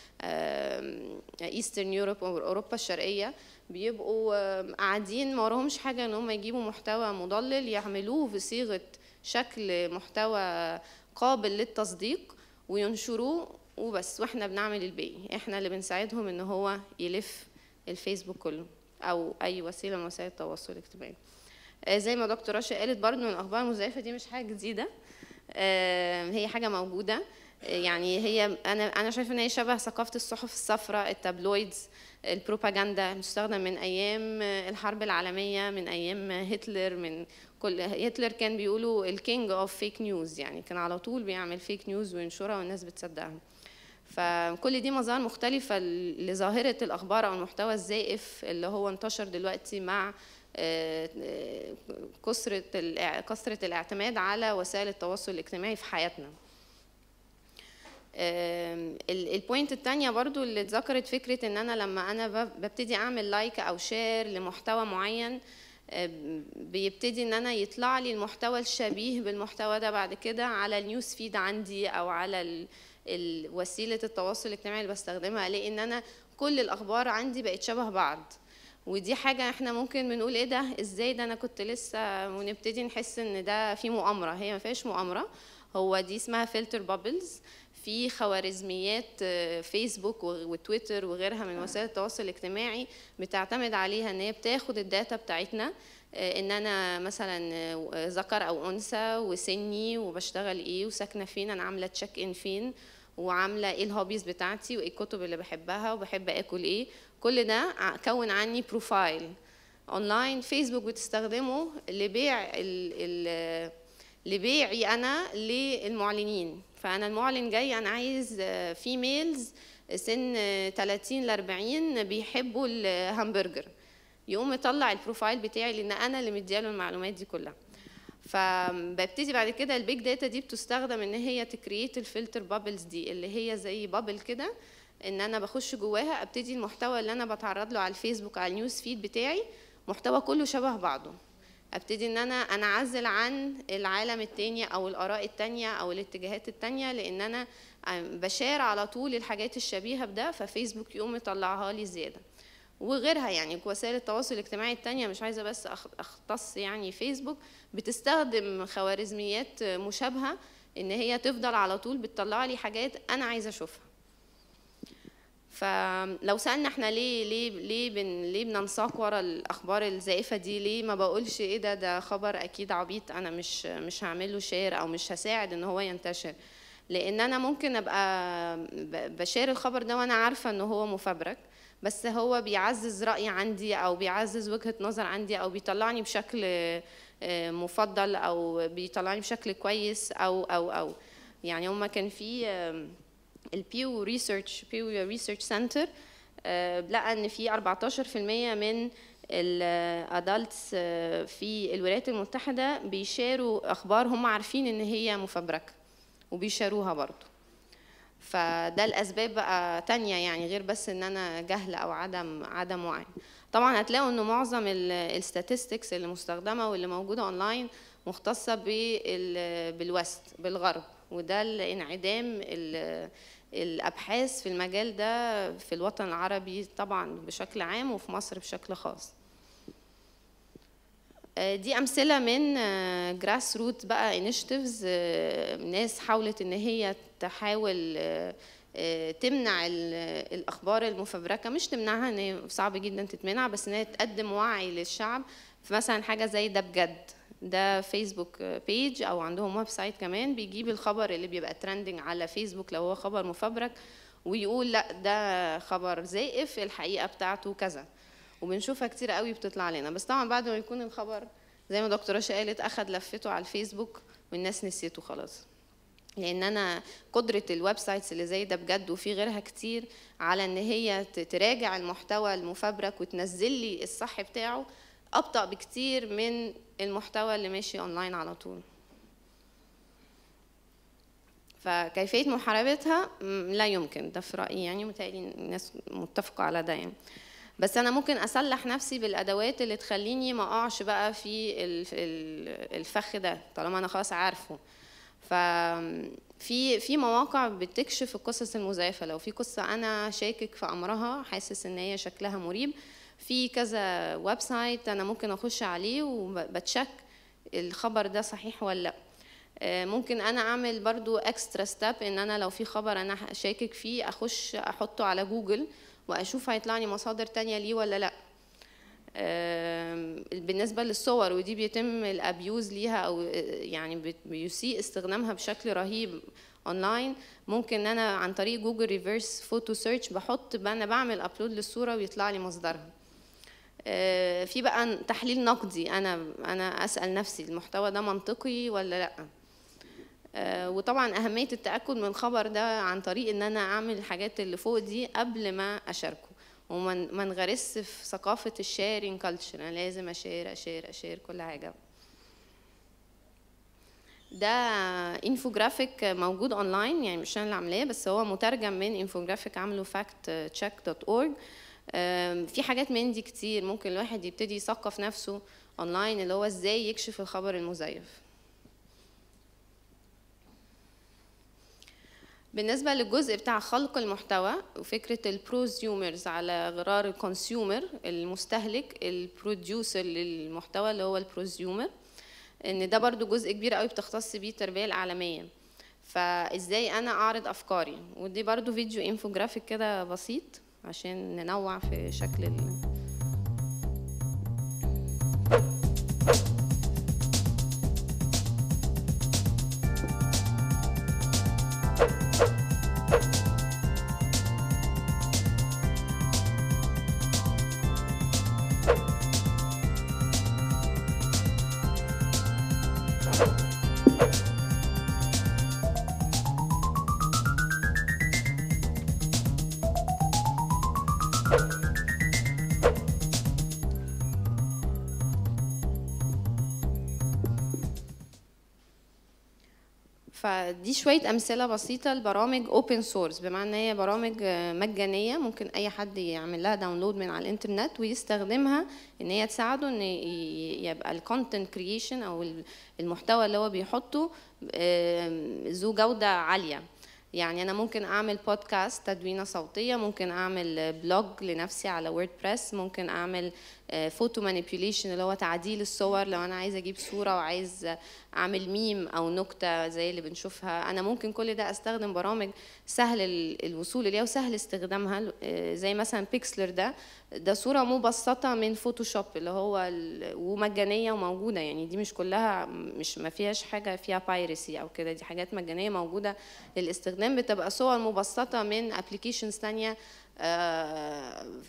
ايسترن يوروب او اوروبا الشرقيه بيبقوا آم، قاعدين ما وراهمش حاجه ان هم يجيبوا محتوى مضلل يعملوه بصيغه شكل محتوى قابل للتصديق وينشروه وبس واحنا بنعمل الباقي احنا اللي بنساعدهم ان هو يلف الفيسبوك كله او اي وسيله من وسائل التواصل الاجتماعي آه، زي ما دكتور رشا قالت برضو ان الاخبار المزيفه دي مش حاجه جديده آه، هي حاجه موجوده آه، يعني هي انا انا شايفه ان هي شبه ثقافه الصحف الصفراء التابلويدز البروباجندا مستخدم من ايام آه، الحرب العالميه من ايام هتلر من كل هتلر كان بيقولوا الكينج اوف فيك نيوز يعني كان على طول بيعمل فيك نيوز وينشرها والناس بتصدقها فكل دي مظاهر مختلفة لظاهرة الأخبار أو المحتوى الزائف اللي هو انتشر دلوقتي مع آه، آه، كثرة الإع- كثرة الاعتماد على وسائل التواصل الاجتماعي في حياتنا آم، ال- البوينت التانية برضو اللي اتذكرت فكرة ان انا لما انا ب- ببتدي اعمل لايك او شير لمحتوى معين آم، بيبتدي ان انا يطلع لي المحتوى الشبيه بالمحتوى ده بعد كده على النيوز فيد عندي او على ال- ال- وسيلة التواصل الاجتماعي اللي بستخدمها الاقي ان انا كل الاخبار عندي بقت شبه بعض ودي حاجة احنا ممكن بنقول ايه ده ازاي ده انا كنت لسه ونبتدي نحس ان ده في مؤامرة هي ما فيهاش مؤامرة هو دي اسمها فلتر بابلز في خوارزميات آه، فيسبوك و- وتويتر وغيرها من وسائل التواصل الاجتماعي بتعتمد عليها ان هي بتاخد الداتا بتاعتنا آه، ان انا مثلا آه، ذكر او انثى وسني وبشتغل ايه وساكنه فين انا عامله تشيك ان فين وعامله ايه الهوبيز بتاعتي وايه الكتب اللي بحبها وبحب اكل ايه كل ده ع- كون عني بروفايل اونلاين فيسبوك بتستخدمه لبيع ال ال لبيعي انا للمعلنين فانا المعلن جاي انا عايز فيميلز سن آه، 30 ل 40 بيحبوا الهمبرجر يقوم يطلع البروفايل بتاعي لان انا اللي مدياله المعلومات دي كلها فببتدي بعد كده البيج داتا دي بتستخدم ان هي تكريت الفلتر بابلز دي اللي هي زي بابل كده ان انا بخش جواها ابتدي المحتوى اللي انا بتعرض له على الفيسبوك على النيوز فيد بتاعي محتوى كله شبه بعضه ابتدي ان انا انا اعزل عن العالم التاني او الاراء التانية او الاتجاهات التانية لان انا بشار على طول الحاجات الشبيهة بده ففيسبوك يقوم يطلعها لي زيادة وغيرها يعني وسائل التواصل الاجتماعي التانية مش عايزة بس أخ- أختص يعني فيسبوك بتستخدم خوارزميات مشابهة إن هي تفضل على طول بتطلع لي حاجات أنا عايزة أشوفها فلو سالنا احنا ليه ليه ليه بن ليه بننساق ورا الاخبار الزائفه دي ليه ما بقولش ايه ده ده خبر اكيد عبيط انا مش مش هعمل له شير او مش هساعد ان هو ينتشر لان انا ممكن ابقى ب- بشير الخبر ده وانا عارفه ان هو مفبرك بس هو بيعزز راي عندي او بيعزز وجهه نظر عندي او بيطلعني بشكل آه، مفضل او بيطلعني بشكل كويس او او او يعني هما كان في البيو ريسيرش بيو ريسيرش سنتر لقى ان في 14% من الادلتس في الولايات المتحده بيشاروا اخبار هم عارفين ان هي مفبركه وبيشاروها برضو فده الاسباب بقى تانية يعني غير بس ان انا جهل او عدم عدم وعي طبعا هتلاقوا انه معظم الستاتستكس اللي مستخدمه واللي موجوده اونلاين مختصه بال- بالوست بالغرب وده الانعدام ال- الابحاث في المجال ده في الوطن العربي طبعا بشكل عام وفي مصر بشكل خاص آه، دي امثله من جراس روت بقى انيشيتيفز ناس حاولت ان هي تحاول آه، آه، تمنع ال- الاخبار المفبركه مش تمنعها ان هي صعب جدا تتمنع بس ان هي تقدم وعي للشعب في مثلا حاجه زي ده بجد ده فيسبوك بيج او عندهم ويب سايت كمان بيجيب الخبر اللي بيبقى ترندنج على فيسبوك لو هو خبر مفبرك ويقول لا ده خبر زائف الحقيقه بتاعته كذا وبنشوفها كتير قوي بتطلع لنا بس طبعا بعد ما يكون الخبر زي ما دكتوره رشا قالت اخد لفته على الفيسبوك والناس نسيته خلاص لان انا قدره الويب سايتس اللي زي ده بجد وفي غيرها كتير على ان هي ت- تراجع المحتوى المفبرك وتنزل لي الصح بتاعه ابطا بكتير من المحتوى اللي ماشي اونلاين على طول فكيفيه محاربتها م، لا يمكن ده في رايي يعني متهيألي الناس متفقه على ده يعني بس انا ممكن اسلح نفسي بالادوات اللي تخليني ما اقعش بقى في ال- ال- الفخ ده طالما انا خلاص عارفه ففي في مواقع بتكشف القصص المزيفه لو في قصه انا شاكك في امرها حاسس ان هي شكلها مريب في كذا ويب سايت انا ممكن اخش عليه وبتشك الخبر ده صحيح ولا لا آه، ممكن انا اعمل برضو اكسترا ستيب ان انا لو في خبر انا شاكك فيه اخش احطه على جوجل واشوف هيطلع لي مصادر تانية ليه ولا لا آم، بالنسبة للصور ودي بيتم الابيوز ليها او آه، يعني بت- بيسيء استخدامها بشكل رهيب اونلاين ممكن انا عن طريق جوجل ريفرس فوتو سيرش بحط بقى انا بعمل ابلود للصورة ويطلع لي مصدرها آه، في بقى تحليل نقدي انا انا اسال نفسي المحتوى ده منطقي ولا لا آه، وطبعا اهميه التاكد من الخبر ده عن طريق ان انا اعمل الحاجات اللي فوق دي قبل ما اشاركه وما ن- ما نغرس في ثقافه الشيرنج كلتشر انا لازم اشير اشير اشير كل حاجه ده انفوجرافيك موجود اونلاين يعني مش انا اللي عاملاه بس هو مترجم من انفوجرافيك عامله fact check.org آم، في حاجات من دي كتير ممكن الواحد يبتدي يثقف نفسه اونلاين اللي هو ازاي يكشف الخبر المزيف بالنسبة للجزء بتاع خلق المحتوى وفكرة البروزيومرز على غرار الكونسيومر المستهلك البروديوسر للمحتوى اللي هو البروزيومر ان ده برضو جزء كبير قوي بتختص بيه التربية العالمية فازاي انا اعرض افكاري ودي برضو فيديو انفوجرافيك كده بسيط عشان ننوع في شكل ال... فدي شوية أمثلة بسيطة لبرامج اوبن سورس بمعنى إن هي برامج آه، مجانية ممكن أي حد يعمل لها داونلود من على الإنترنت ويستخدمها إن هي تساعده إن ي- يبقى الكونتنت كرييشن أو ال- المحتوى اللي هو بيحطه آم، ذو جودة عالية يعني أنا ممكن أعمل بودكاست تدوينة صوتية ممكن أعمل بلوج لنفسي على ووردبريس ممكن أعمل فوتو مانيبيوليشن اللي هو تعديل الصور لو أنا عايزة أجيب صورة وعايز أعمل ميم أو نكتة زي اللي بنشوفها أنا ممكن كل ده أستخدم برامج سهل ال- الوصول إليها وسهل استخدامها آه، زي مثلا بيكسلر ده ده صورة مبسطة من فوتوشوب اللي هو ال- ومجانية وموجودة يعني دي مش كلها مش ما فيهاش حاجة فيها بايرسي أو كده دي حاجات مجانية موجودة للاستخدام بتبقى صور مبسطة من ابلكيشنز تانية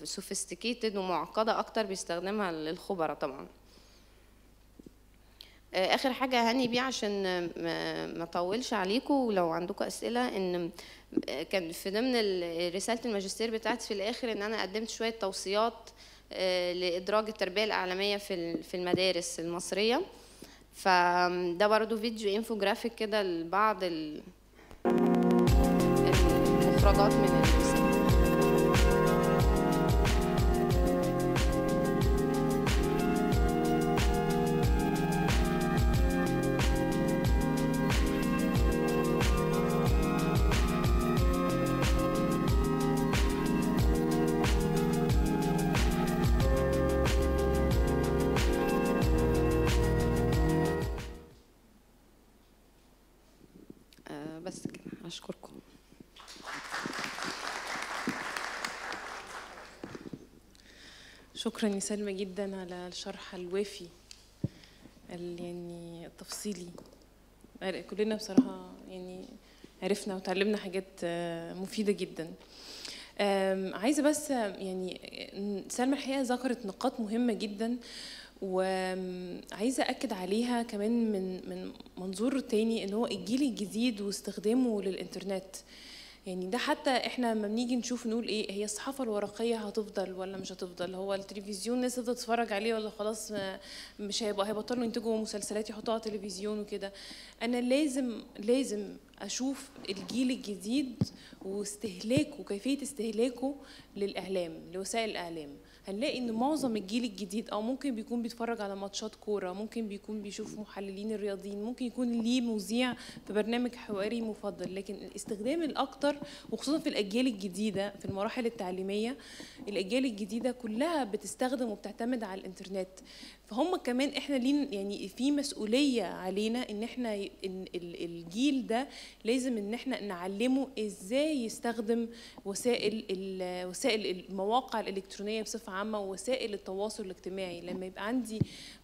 سوفيستيكيتد ومعقدة أكتر بيستخدمها الخبراء طبعا آه، اخر حاجه هني بيه عشان آه، ما ما اطولش عليكم ولو عندكم اسئله ان آه، كان في ضمن ال- رساله الماجستير بتاعتي في الاخر ان انا قدمت شويه توصيات آه، لادراج التربيه الاعلاميه في ال- في المدارس المصريه فده برضو فيديو انفوجرافيك كده لبعض ال- المخرجات من الرساله آه، بس كده اشكركم شكرا يا سلمى جدا على الشرح الوافي ال- يعني التفصيلي كلنا بصراحة يعني عرفنا وتعلمنا حاجات آه، مفيدة جدا آم، عايزة بس آه، يعني آه، سلمى الحقيقة ذكرت نقاط مهمة جدا وعايزة أكد عليها كمان من من منظور تاني إن هو الجيل الجديد واستخدامه للإنترنت يعني ده حتى احنا لما بنيجي نشوف نقول ايه هي الصحافه الورقيه هتفضل ولا مش هتفضل هو التلفزيون الناس تفضل تتفرج عليه ولا خلاص ما- مش هيبقى هيبطلوا ينتجوا مسلسلات يحطوها على التلفزيون وكده انا لازم لازم اشوف الجيل الجديد واستهلاكه وكيفيه استهلاكه للاعلام لوسائل الاعلام هنلاقي ان معظم الجيل الجديد او ممكن بيكون بيتفرج على ماتشات كوره ممكن بيكون بيشوف محللين الرياضيين ممكن يكون ليه مذيع في برنامج حواري مفضل لكن الاستخدام الاكتر وخصوصا في الاجيال الجديده في المراحل التعليميه الاجيال الجديده كلها بتستخدم وبتعتمد على الانترنت فهم كمان احنا لين يعني في مسؤوليه علينا ان احنا ي- ان ال- الجيل ده لازم ان احنا نعلمه ازاي يستخدم وسائل ال- وسائل المواقع الالكترونيه بصفه عامه ووسائل التواصل الاجتماعي لما يبقى عندي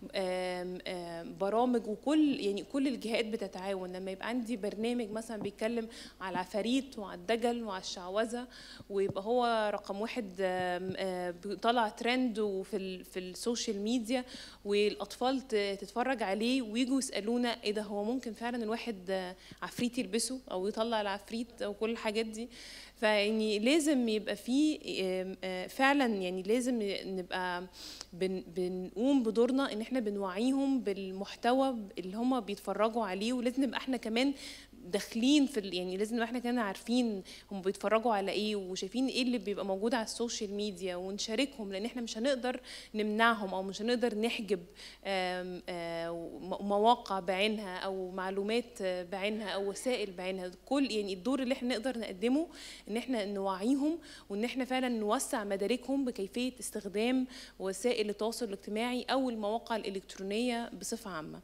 آم، آم، برامج وكل يعني كل الجهات بتتعاون لما يبقى عندي برنامج مثلا بيتكلم على العفاريت وعلى الدجل وعلى الشعوذه ويبقى هو رقم واحد آم، آم، طالع ترند وفي ال- في السوشيال ميديا والاطفال ت- تتفرج عليه ويجوا يسالونا ايه ده هو ممكن فعلا الواحد آه، عفريت يلبسه او يطلع العفريت او كل الحاجات دي فيعني لازم يبقى في آم، آه، فعلا يعني لازم نبقى بن بنقوم بدورنا ان احنا بنوعيهم بالمحتوى اللي هم بيتفرجوا عليه ولازم نبقى احنا كمان داخلين في ال- يعني لازم نبقى احنا كمان عارفين هم بيتفرجوا على ايه وشايفين ايه اللي بيبقى موجود على السوشيال ميديا ونشاركهم لان احنا مش هنقدر نمنعهم او مش هنقدر نحجب آم، آه، م- مواقع بعينها او معلومات آه، بعينها او وسائل بعينها كل يعني الدور اللي احنا نقدر نقدمه ان احنا نوعيهم وان احنا فعلا نوسع مداركهم بكيفيه استخدام وسائل التواصل الاجتماعي او المواقع الالكترونيه بصفه عامه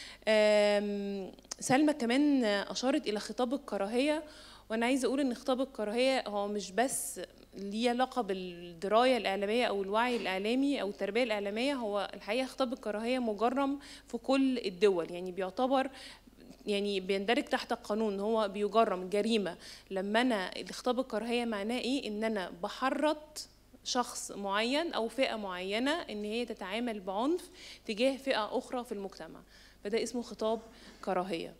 آم، سلمى كمان اشارت الى خطاب الكراهيه وانا عايزه اقول ان خطاب الكراهيه هو مش بس ليه علاقه بالدرايه الاعلاميه او الوعي الاعلامي او التربيه الاعلاميه هو الحقيقه خطاب الكراهيه مجرم في كل الدول يعني بيعتبر يعني بيندرج تحت القانون هو بيجرم جريمه لما انا خطاب الكراهيه معناه ايه ان انا بحرض شخص معين او فئه معينه ان هي تتعامل بعنف تجاه فئه اخرى في المجتمع فده اسمه خطاب كراهيه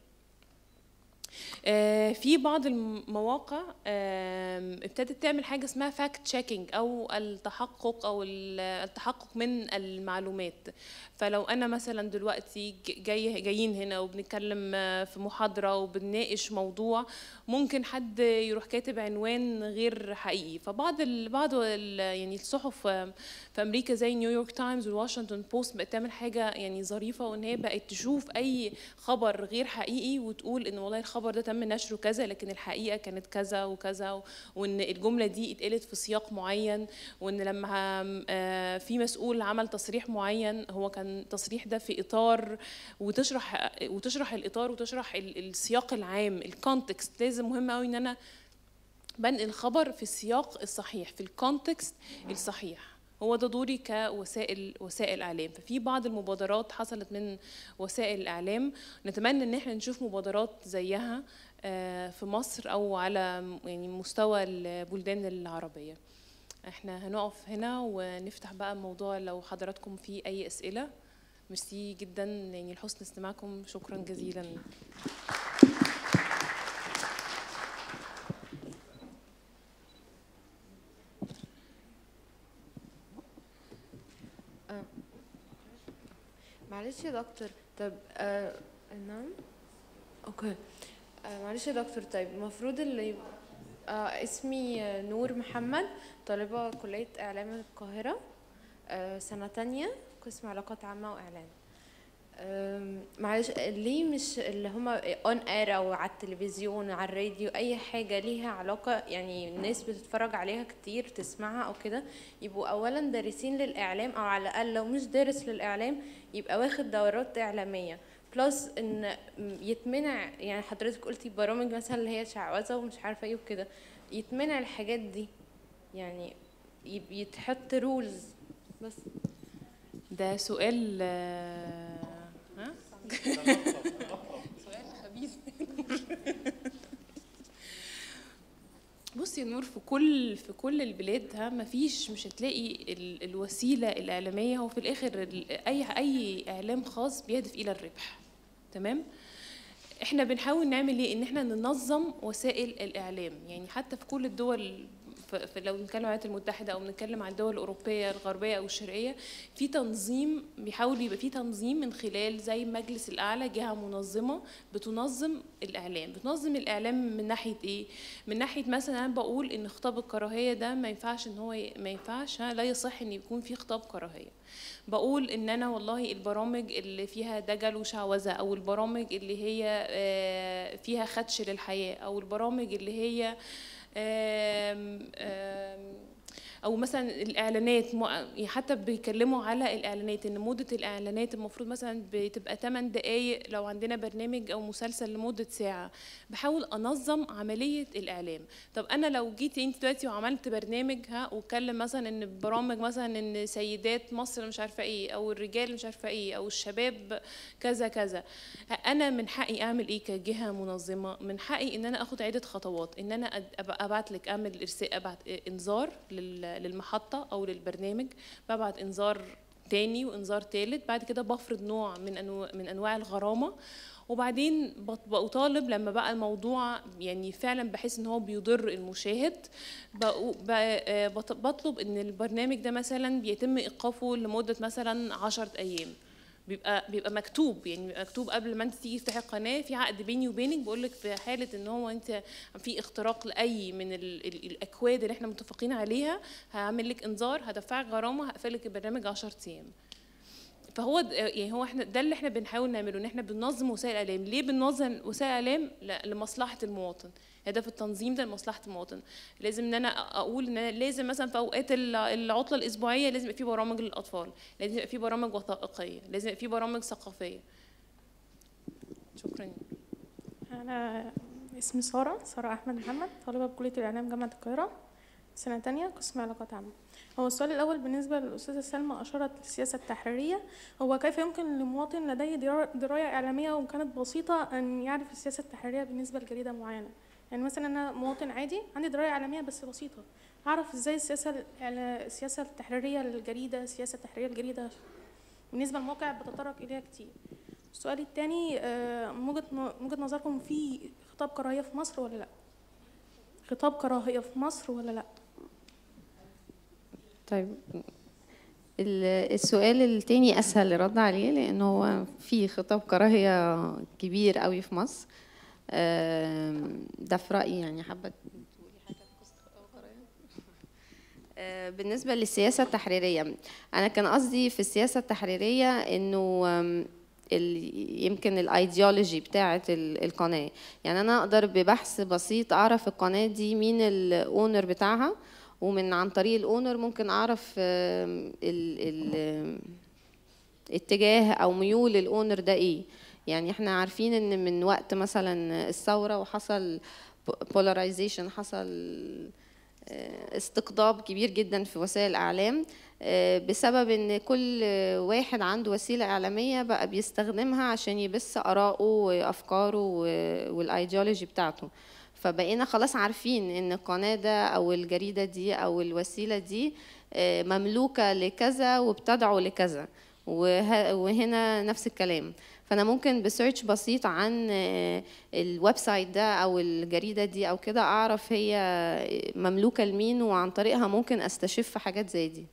آه، في بعض المواقع آم، ابتدت تعمل حاجه اسمها فاكت تشيكينج او التحقق او ال- التحقق من المعلومات فلو انا مثلا دلوقتي ج- جاي جايين هنا وبنتكلم آه، في محاضره وبنناقش موضوع ممكن حد يروح كاتب عنوان غير حقيقي فبعض ال بعض ال يعني الصحف آه، في امريكا زي نيويورك تايمز والواشنطن بوست بقت تعمل حاجه يعني ظريفه وان هي بقت تشوف اي خبر غير حقيقي وتقول ان والله الخبر ده تم نشره كذا لكن الحقيقه كانت كذا وكذا و- وان الجمله دي اتقالت في سياق معين وان لما آه، في مسؤول عمل تصريح معين هو كان التصريح ده في اطار وتشرح وتشرح الاطار وتشرح ال- السياق العام الكونتكست لازم مهم قوي ان انا بنقل الخبر في السياق الصحيح في الكونتكست الصحيح هو ده دوري كوسائل وسائل اعلام ففي بعض المبادرات حصلت من وسائل الاعلام نتمنى ان احنا نشوف مبادرات زيها آه، في مصر او على م- يعني مستوى البلدان العربيه احنا هنقف هنا ونفتح بقى الموضوع لو حضراتكم في اي اسئله ميرسي جدا يعني لحسن استماعكم شكرا جزيلا معلش يا دكتور طب آه نعم اوكي آه معلش يا دكتور طيب المفروض اللي يبقى آه اسمي آه، نور محمد طالبة كلية إعلام القاهرة آه سنة تانية قسم علاقات عامة وإعلام آم، معلش ليه مش اللي هما اون اير او على التلفزيون على الراديو اي حاجه ليها علاقه يعني الناس بتتفرج عليها كتير تسمعها او كده يبقوا اولا دارسين للاعلام او على الاقل لو مش دارس للاعلام يبقى واخد دورات اعلاميه بلس ان يتمنع يعني حضرتك قلتي برامج مثلا اللي هي شعوذه ومش عارفه ايه وكده يتمنع الحاجات دي يعني يب- يتحط رولز بس ده سؤال آه، ها؟ سؤال خبيث بصي يا نور في كل في كل البلاد ها مفيش مش هتلاقي ال- الوسيله الاعلاميه هو في الاخر ال- اي اي اعلام خاص بيهدف الى الربح تمام احنا بنحاول نعمل ايه ان احنا ننظم وسائل الاعلام يعني حتى في كل الدول ف- ف- لو بنتكلم عن الولايات المتحده او بنتكلم عن الدول الاوروبيه الغربيه او الشرقيه في تنظيم بيحاول يبقى في تنظيم من خلال زي المجلس الاعلى جهه منظمه بتنظم الاعلام بتنظم الاعلام من ناحيه ايه من ناحيه مثلا انا بقول ان خطاب الكراهيه ده ما ينفعش ان هو ي- ما ينفعش ها، لا يصح ان يكون في خطاب كراهيه بقول ان انا والله البرامج اللي فيها دجل وشعوذه او البرامج اللي هي آه، فيها خدش للحياه او البرامج اللي هي آم، آم، او مثلا الاعلانات مو- حتى بيتكلموا على الاعلانات ان مده الاعلانات المفروض مثلا بتبقى 8 دقائق لو عندنا برنامج او مسلسل لمده ساعه بحاول انظم عمليه الاعلام طب انا لو جيت انت دلوقتي وعملت برنامج ها واتكلم مثلا ان برامج مثلا ان سيدات مصر مش عارفه ايه او الرجال مش عارفه ايه او الشباب كذا كذا انا من حقي اعمل ايه كجهه منظمه من حقي ان انا اخد عده خطوات ان انا أد- أب- ابعت لك اعمل ارسال ابعت انذار لل- للمحطه او للبرنامج ببعت انذار تاني وانذار تالت بعد كده بفرض نوع من انواع من انواع الغرامه وبعدين بط- بطالب لما بقى الموضوع يعني فعلا بحس ان هو بيضر المشاهد بقو- ب- آه، بط- بطلب ان البرنامج ده مثلا بيتم ايقافه لمده مثلا 10 ايام بيبقى بيبقى مكتوب يعني بيبقى مكتوب قبل ما انت تيجي تفتحي القناه في عقد بيني وبينك بقول لك في حاله ان هو انت في اختراق لاي من ال ال الاكواد اللي احنا متفقين عليها هعمل لك انذار هدفعك غرامه هقفل لك البرنامج 10 ايام فهو د- يعني هو احنا ده اللي احنا بنحاول نعمله ان احنا بننظم وسائل الاعلام ليه بننظم وسائل الاعلام ل- لمصلحه المواطن هدف التنظيم ده لمصلحه المواطن لازم ان انا أ- اقول ان أنا لازم مثلا في اوقات ال- العطله الاسبوعيه لازم يبقى في برامج للاطفال لازم يبقى في برامج وثائقيه لازم يبقى في برامج ثقافيه شكرا أنا اسمي سارة سارة أحمد محمد طالبة بكلية الإعلام جامعة القاهرة سنة تانية قسم علاقات عامة هو السؤال الأول بالنسبة للأستاذة سلمى أشارت للسياسة التحريرية هو كيف يمكن لمواطن لديه درا- دراية إعلامية وكانت بسيطة أن يعرف السياسة التحريرية بالنسبة لجريدة معينة يعني مثلا أنا مواطن عادي عندي دراية إعلامية بس بسيطة أعرف إزاي السياسة الإعلا- السياسة التحريرية للجريدة السياسة التحريرية للجريدة بالنسبة للموقع بتطرق إليها كتير السؤال التاني آه، من وجهة ن- من وجهة نظركم في خطاب كراهية في مصر ولا لا؟ خطاب كراهية في مصر ولا لا؟ طيب ال- السؤال التاني اسهل الرد عليه لان هو في خطاب كراهيه كبير قوي في مصر آم، ده في رايي يعني حابه تقولي حاجه في قصه خطاب الكراهيه آه، بالنسبه للسياسه التحريريه انا كان قصدي في السياسه التحريريه انه آم، ال- يمكن الايديولوجي بتاعه ال- القناه يعني انا اقدر ببحث بسيط اعرف القناه دي مين الاونر بتاعها ومن عن طريق الاونر ممكن اعرف آم، ال ال اتجاه او ميول الاونر ده ايه يعني احنا عارفين ان من وقت مثلا الثوره وحصل بولاريزيشن حصل آه، استقطاب كبير جدا في وسائل الاعلام آه، بسبب ان كل واحد عنده وسيله اعلاميه بقى بيستخدمها عشان يبث اراءه وافكاره و- والايديولوجي بتاعته فبقينا خلاص عارفين ان القناه ده او الجريده دي او الوسيله دي آه، مملوكه لكذا وبتدعو لكذا وه- وهنا نفس الكلام فانا ممكن بسيرش بسيط عن آه، الويب سايت ده او الجريده دي او كده اعرف هي مملوكه لمين وعن طريقها ممكن استشف حاجات زي دي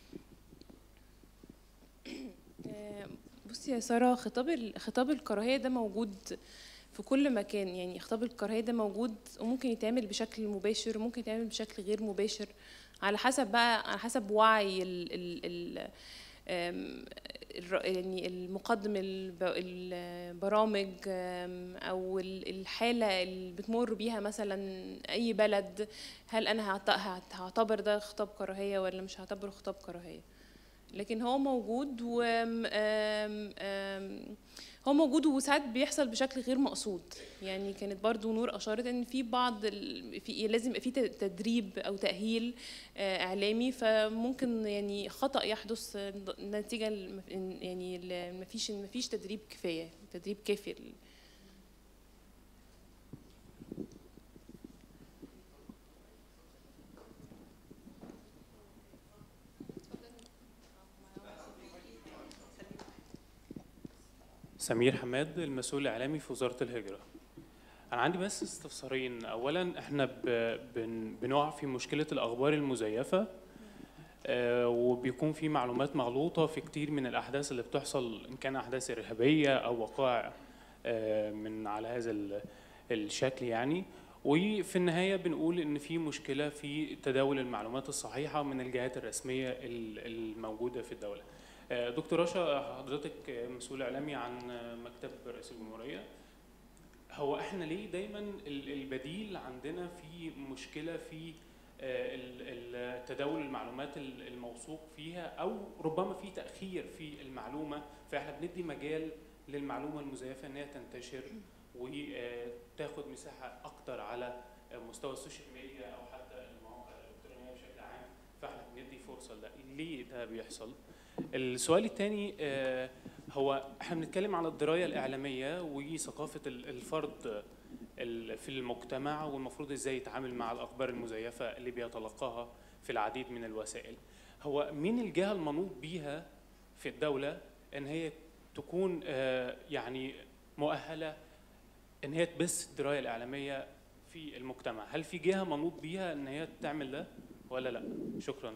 آه، بصي يا ساره خطاب ال- خطاب الكراهيه ده موجود في كل مكان يعني خطاب الكراهيه ده موجود وممكن يتعمل بشكل مباشر وممكن يتعمل بشكل غير مباشر على حسب بقى على حسب وعي ال ال ال آم، الر- يعني المقدم الب- البرامج آم، او ال- الحاله اللي بتمر بيها مثلا اي بلد هل انا هعت- هعت- هعتبر ده خطاب كراهيه ولا مش هعتبره خطاب كراهيه لكن هو موجود و آم، آم، هو موجود وساعات بيحصل بشكل غير مقصود يعني كانت برضو نور اشارت ان في بعض ال... في لازم يبقى في ت- تدريب او تاهيل آه، اعلامي فممكن يعني خطا يحدث آه، نتيجه الم- إن- يعني ال- مفيش مفيش تدريب كفايه تدريب كافي سمير حماد المسؤول الاعلامي في وزاره الهجره انا عندي بس استفسارين اولا احنا ب- بن- بنقع في مشكله الاخبار المزيفه آه، وبيكون في معلومات مغلوطه في كتير من الاحداث اللي بتحصل ان كان احداث ارهابيه او وقائع آه، من على هذا ال- الشكل يعني وفي النهايه بنقول ان في مشكله في تداول المعلومات الصحيحه من الجهات الرسميه ال- الموجوده في الدوله آه، دكتور رشا حضرتك آه، مسؤول اعلامي عن آه، مكتب رئيس الجمهوريه هو احنا ليه دايما ال- البديل عندنا في مشكله في آه، ال- ال- تداول المعلومات ال- الموثوق فيها او ربما في تاخير في المعلومه فاحنا بندي مجال للمعلومه المزيفه ان هي تنتشر وتاخد مساحه اكتر على مستوى السوشيال ميديا او حتى المواقع الالكترونيه بشكل عام فاحنا بندي فرصه لده ليه ده بيحصل السؤال الثاني هو احنا بنتكلم على الدرايه الاعلاميه وثقافه ال- الفرد ال- في المجتمع والمفروض ازاي يتعامل مع الاخبار المزيفه اللي بيتلقاها في العديد من الوسائل هو مين الجهه المنوط بيها في الدوله ان هي تكون آه، يعني مؤهله ان هي تبث الدرايه الاعلاميه في المجتمع هل في جهه منوط بيها ان هي تعمل ده ولا لا شكرا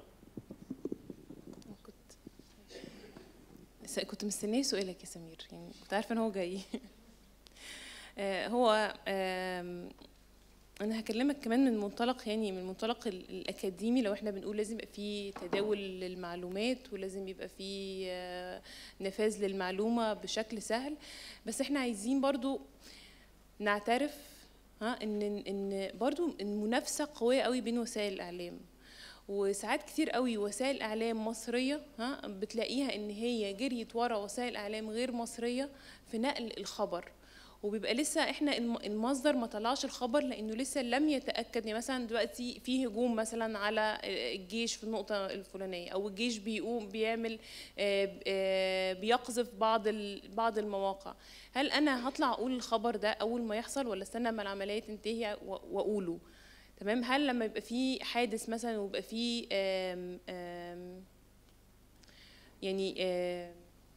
كنت س- كنت مستنيه سؤالك يا سمير يعني كنت عارفه ان هو جاي آه، هو آم، انا هكلمك كمان من منطلق يعني من المنطلق ال- الاكاديمي لو احنا بنقول لازم يبقى في تداول للمعلومات ولازم يبقى في آه، نفاذ للمعلومه بشكل سهل بس احنا عايزين برضو نعترف ها ان ان برضو المنافسه قويه قوي بين وسائل الاعلام وساعات كتير قوي وسائل اعلام مصريه ها بتلاقيها ان هي جريت ورا وسائل اعلام غير مصريه في نقل الخبر وبيبقى لسه احنا الم- المصدر ما طلعش الخبر لانه لسه لم يتاكد يعني مثلا دلوقتي في هجوم مثلا على الجيش في النقطه الفلانيه او الجيش بيقوم بيعمل آه، آه، بيقذف بعض ال- بعض المواقع هل انا هطلع اقول الخبر ده اول ما يحصل ولا استنى ما العمليه تنتهي و- واقوله تمام هل لما يبقى في حادث مثلا ويبقى في آم آم يعني آم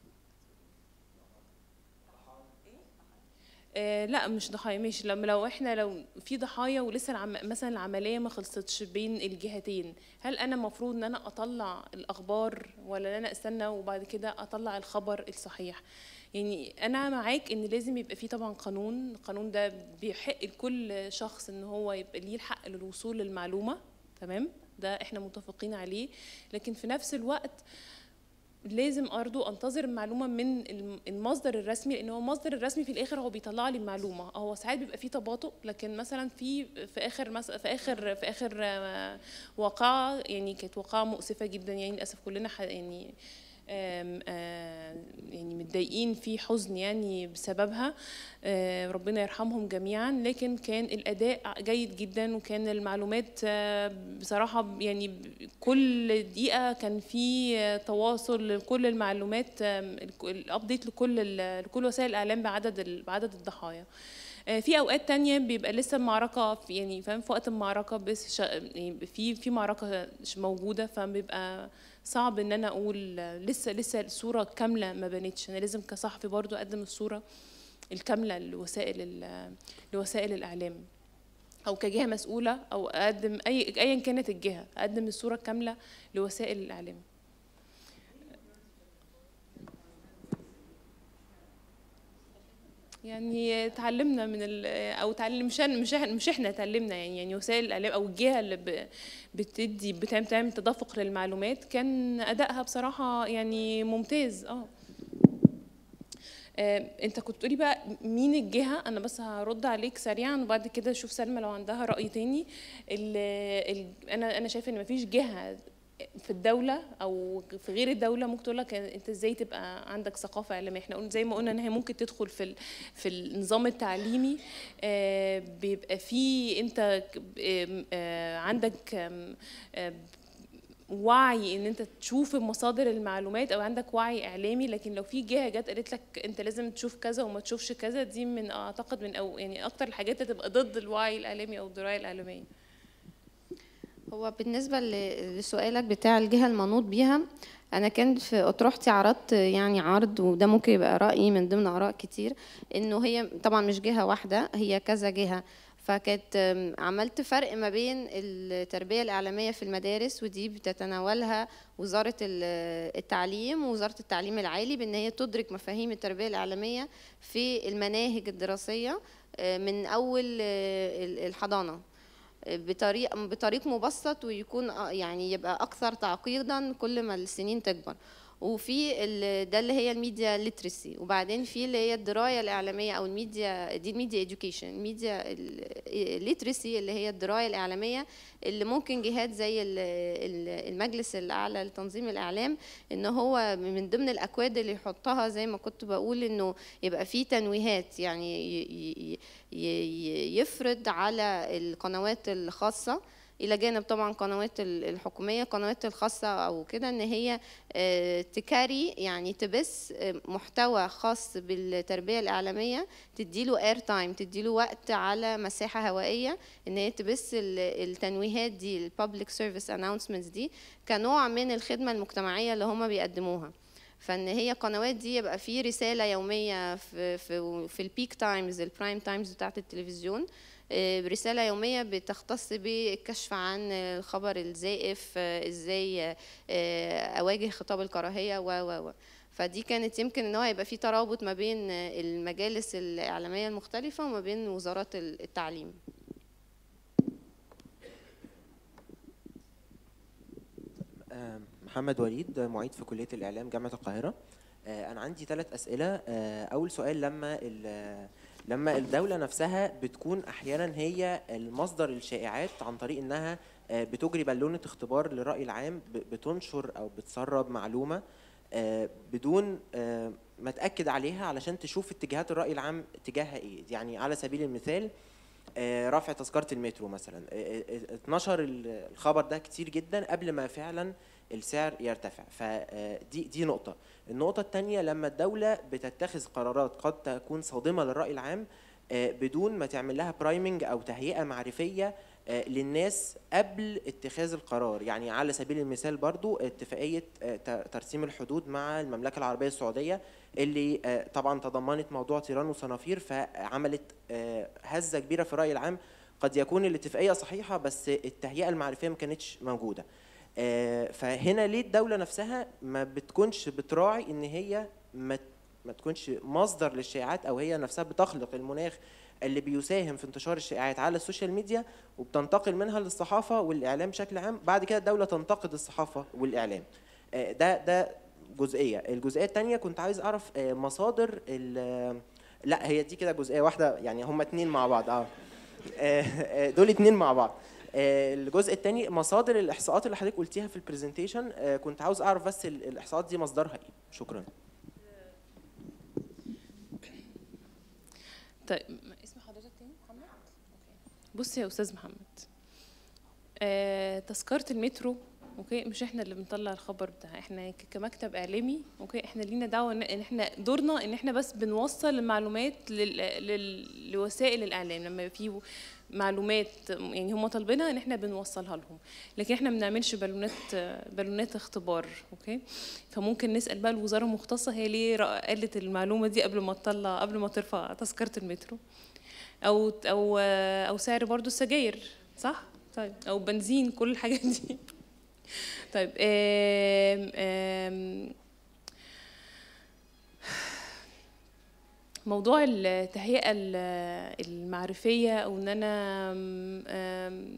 آه لا مش ضحايا ماشي لما لو احنا لو في ضحايا ولسه العم مثلا العمليه ما خلصتش بين الجهتين هل انا المفروض ان انا اطلع الاخبار ولا ان انا استنى وبعد كده اطلع الخبر الصحيح يعني انا معاك ان لازم يبقى في طبعا قانون القانون ده بيحق لكل شخص ان هو يبقى ليه الحق للوصول للمعلومه تمام ده احنا متفقين عليه لكن في نفس الوقت لازم برضه انتظر المعلومه من الم- المصدر الرسمي لان هو المصدر الرسمي في الاخر هو بيطلع لي المعلومه هو ساعات بيبقى فيه تباطؤ لكن مثلا في في اخر مس- في اخر في اخر آه، واقعه يعني كانت واقعه مؤسفه جدا يعني للاسف كلنا ح- يعني آم، آه، يعني متضايقين في حزن يعني بسببها آه، ربنا يرحمهم جميعا لكن كان الاداء جيد جدا وكان المعلومات آه، بصراحه يعني ب- كل دقيقه كان في آه، تواصل لكل المعلومات آم، الك- الابديت لكل ال- لكل وسائل الاعلام بعدد ال- بعدد الضحايا آه، في اوقات تانية بيبقى لسه المعركه في يعني فاهم في وقت المعركه بس شا- يعني في في معركه ش- موجوده فبيبقى صعب ان انا اقول آه، لسه لسه الصوره كامله ما بنتش انا لازم كصحفي برضو اقدم الصوره الكامله لوسائل ال- لوسائل الاعلام او كجهه مسؤوله او اقدم اي ايا كانت الجهه اقدم الصوره الكامله لوسائل الاعلام يعني اتعلمنا من ال او تعلم مش أنا- مش إحنا- مش احنا اتعلمنا يعني يعني وسائل الاعلام او الجهه اللي ب- بتدي بتعمل بتعمل تدفق للمعلومات كان ادائها بصراحه يعني ممتاز اه آه، انت كنت تقولي بقى مين الجهه انا بس هرد عليك سريعا وبعد كده اشوف سلمى لو عندها راي تاني ال ال انا انا شايفه ان مفيش جهه في الدوله او في غير الدوله ممكن تقول لك انت ازاي تبقى عندك ثقافه اعلاميه احنا قلنا زي ما قلنا ان هي ممكن تدخل في ال- في النظام التعليمي آه، بيبقى فيه انت ك- آم، آه، عندك آم، آه، وعي ان انت تشوف مصادر المعلومات او عندك وعي اعلامي لكن لو في جهه جت قالت لك انت لازم تشوف كذا وما تشوفش كذا دي من اعتقد من او يعني اكتر الحاجات اللي تبقى ضد الوعي الاعلامي او الدرايه الاعلاميه هو بالنسبة ل- لسؤالك بتاع الجهة المنوط بيها أنا كان في أطروحتي عرضت يعني عرض وده ممكن يبقى رأيي من ضمن آراء كتير إنه هي طبعا مش جهة واحدة هي كذا جهة فكانت أم، عملت فرق ما بين التربية الإعلامية في المدارس ودي بتتناولها وزارة ال- التعليم ووزارة التعليم العالي بأن هي تدرك مفاهيم التربية الإعلامية في المناهج الدراسية أه، من أول أه، ال- الحضانة بطريق بطريق مبسط ويكون آه يعني يبقى اكثر تعقيدا كل ما السنين تكبر وفي ال- ده اللي هي الميديا ليترسي وبعدين في اللي هي الدرايه الاعلاميه او الميديا دي الميديا اديوكيشن الميديا الليترسي اللي هي الدرايه الاعلاميه اللي ممكن جهات زي ال- ال- المجلس الاعلى لتنظيم الاعلام ان هو من ضمن الاكواد اللي يحطها زي ما كنت بقول انه يبقى في تنويهات يعني ي- ي- ي- ي- يفرض على القنوات الخاصة إلى جانب طبعا قنوات ال- الحكومية قنوات الخاصة أو كده إن هي آه، تكاري يعني تبث آه، محتوى خاص بالتربية الإعلامية تديله اير تايم تديله وقت على مساحة هوائية إن هي تبث ال- التنويهات دي البابليك سيرفيس اناونسمنتس دي كنوع من الخدمة المجتمعية اللي هم بيقدموها فان هي قنوات دي يبقى في رساله يوميه في في في البيك تايمز البرايم تايمز بتاعه التلفزيون آه، رسالة يومية بتختص بالكشف عن الخبر الزائف آه، ازاي آه، اواجه خطاب الكراهية و و و فدي كانت يمكن ان هو يبقى في ترابط ما بين آه، المجالس الاعلامية المختلفة وما بين وزارات التعليم آه، محمد وليد آه، معيد في كلية الإعلام جامعة القاهرة آه، أنا عندي ثلاث أسئلة آه، أول سؤال لما ال- لما الدولة نفسها بتكون أحيانا هي المصدر الشائعات عن طريق إنها آه، بتجري بالونة اختبار للرأي العام ب- بتنشر أو بتسرب معلومة آه، بدون آه، ما تأكد عليها علشان تشوف اتجاهات الرأي العام اتجاهها إيه يعني على سبيل المثال آه، رفع تذكرة المترو مثلا آه، آه، اتنشر ال- الخبر ده كتير جدا قبل ما فعلا السعر يرتفع فدي دي نقطة النقطة الثانية لما الدولة بتتخذ قرارات قد تكون صادمة للرأي العام آه، بدون ما تعمل لها برايمنج أو تهيئة معرفية آه، للناس قبل اتخاذ القرار يعني على سبيل المثال برضو اتفاقية آه، ت- ترسيم الحدود مع المملكة العربية السعودية اللي آه، طبعا تضمنت موضوع طيران وصنافير فعملت آه، هزة كبيرة في الرأي العام قد يكون الاتفاقية صحيحة بس التهيئة المعرفية ما كانتش موجودة آه، فهنا ليه الدولة نفسها ما بتكونش بتراعي ان هي ما ما تكونش مصدر للشائعات او هي نفسها بتخلق المناخ اللي بيساهم في انتشار الشائعات على السوشيال ميديا وبتنتقل منها للصحافة والإعلام بشكل عام بعد كده الدولة تنتقد الصحافة والإعلام آه، ده ده جزئية الجزئية الثانية كنت عايز أعرف آه، مصادر ال- لا هي دي كده جزئية واحدة يعني هما اتنين مع بعض اه آه، آه، دول اتنين مع بعض آه، الجزء الثاني مصادر الاحصاءات اللي حضرتك قلتيها في البرزنتيشن آه، كنت عاوز اعرف بس ال- الاحصاءات دي مصدرها ايه شكرا طيب اسم حضرتك تاني محمد أوكي. بص يا استاذ محمد آه، تذكره المترو اوكي مش احنا اللي بنطلع الخبر بتاعها احنا ك- كمكتب اعلامي اوكي احنا لينا دعوه ان إن احنا دورنا ان احنا بس بنوصل المعلومات لل... لل... لوسائل الاعلام لما يبقى في معلومات يعني هم طالبينها ان احنا بنوصلها لهم لكن احنا ما بنعملش بالونات بالونات اختبار اوكي فممكن نسال بقى الوزاره المختصه هي ليه رأ- قالت المعلومه دي قبل ما تطلع قبل ما ترفع تذكره المترو او او او سعر برضو السجاير صح طيب او بنزين كل الحاجات دي طيب آم آم موضوع التهيئة ال- المعرفية أو إن أنا آم، آم،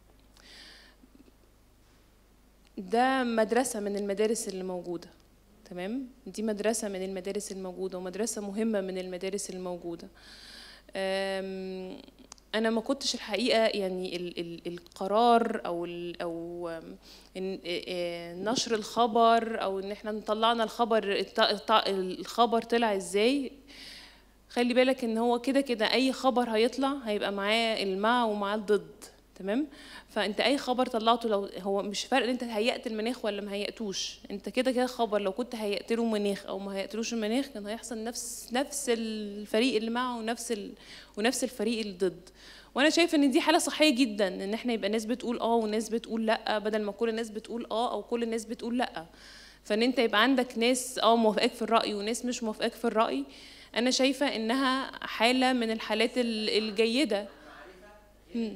ده مدرسة من المدارس اللي موجودة تمام دي مدرسة من المدارس الموجودة ومدرسة مهمة من المدارس الموجودة أم، أنا ما كنتش الحقيقة يعني ال ال القرار أو ال أو أم، إن إيه- إيه نشر الخبر أو إن إحنا طلعنا الخبر الط- الط- الخبر طلع إزاي خلي بالك ان هو كده كده اي خبر هيطلع هيبقى معاه المع ومعاه الضد تمام فانت اي خبر طلعته لو هو مش فارق ان انت هيأت المناخ ولا ما هيأتوش انت كده كده خبر لو كنت هيأت له مناخ او ما هيأتلوش المناخ كان هيحصل نفس نفس الفريق اللي معه ونفس ال... ونفس الفريق اللي ضد وانا شايفه ان دي حاله صحيه جدا ان احنا يبقى ناس بتقول اه وناس بتقول لا بدل ما كل الناس بتقول اه او كل الناس بتقول لا فان انت يبقى عندك ناس اه موافقاك في الرأي وناس مش موافقاك في الرأي انا شايفه انها حاله من الحالات ال- الجيده مم.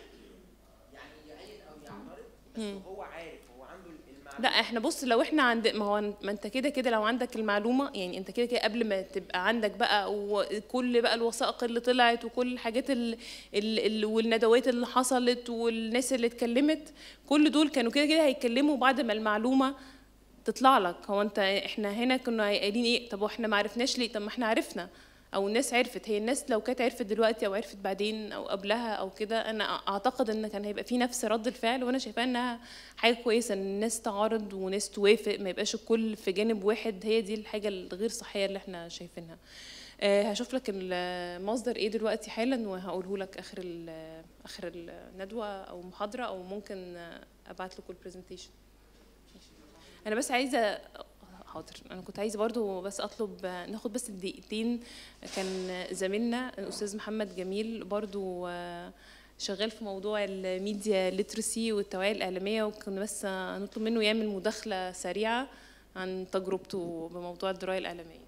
مم. هو عارف هو عنده المعلومه لا احنا بص لو احنا عند ما هو ما انت كده كده لو عندك المعلومه يعني انت كده كده قبل ما تبقى عندك بقى وكل بقى الوثائق اللي طلعت وكل الحاجات ال ال ال والندوات اللي حصلت والناس اللي اتكلمت كل دول كانوا كده كده هيتكلموا بعد ما المعلومه تطلع لك هو انت احنا هنا كنا قايلين ايه طب واحنا ما عرفناش ليه طب ما احنا عرفنا او الناس عرفت هي الناس لو كانت عرفت دلوقتي او عرفت بعدين او قبلها او كده انا اعتقد ان كان هيبقى في نفس رد الفعل وانا شايفاها انها حاجه كويسه ان الناس تعارض وناس توافق ما يبقاش الكل في جانب واحد هي دي الحاجه الغير صحيه اللي احنا شايفينها آه، هشوف لك المصدر ايه دلوقتي حالا وهقوله لك اخر ال- اخر الندوه او محاضره او ممكن ابعت لكم البرزنتيشن انا بس عايزه حاضر انا كنت عايزه برضو بس اطلب ناخد بس دقيقتين كان زميلنا الاستاذ محمد جميل برضو آه، شغال في موضوع الميديا ليترسي والتوعيه الاعلاميه وكنا بس نطلب منه يعمل مداخله سريعه عن تجربته بموضوع الدرايه الاعلاميه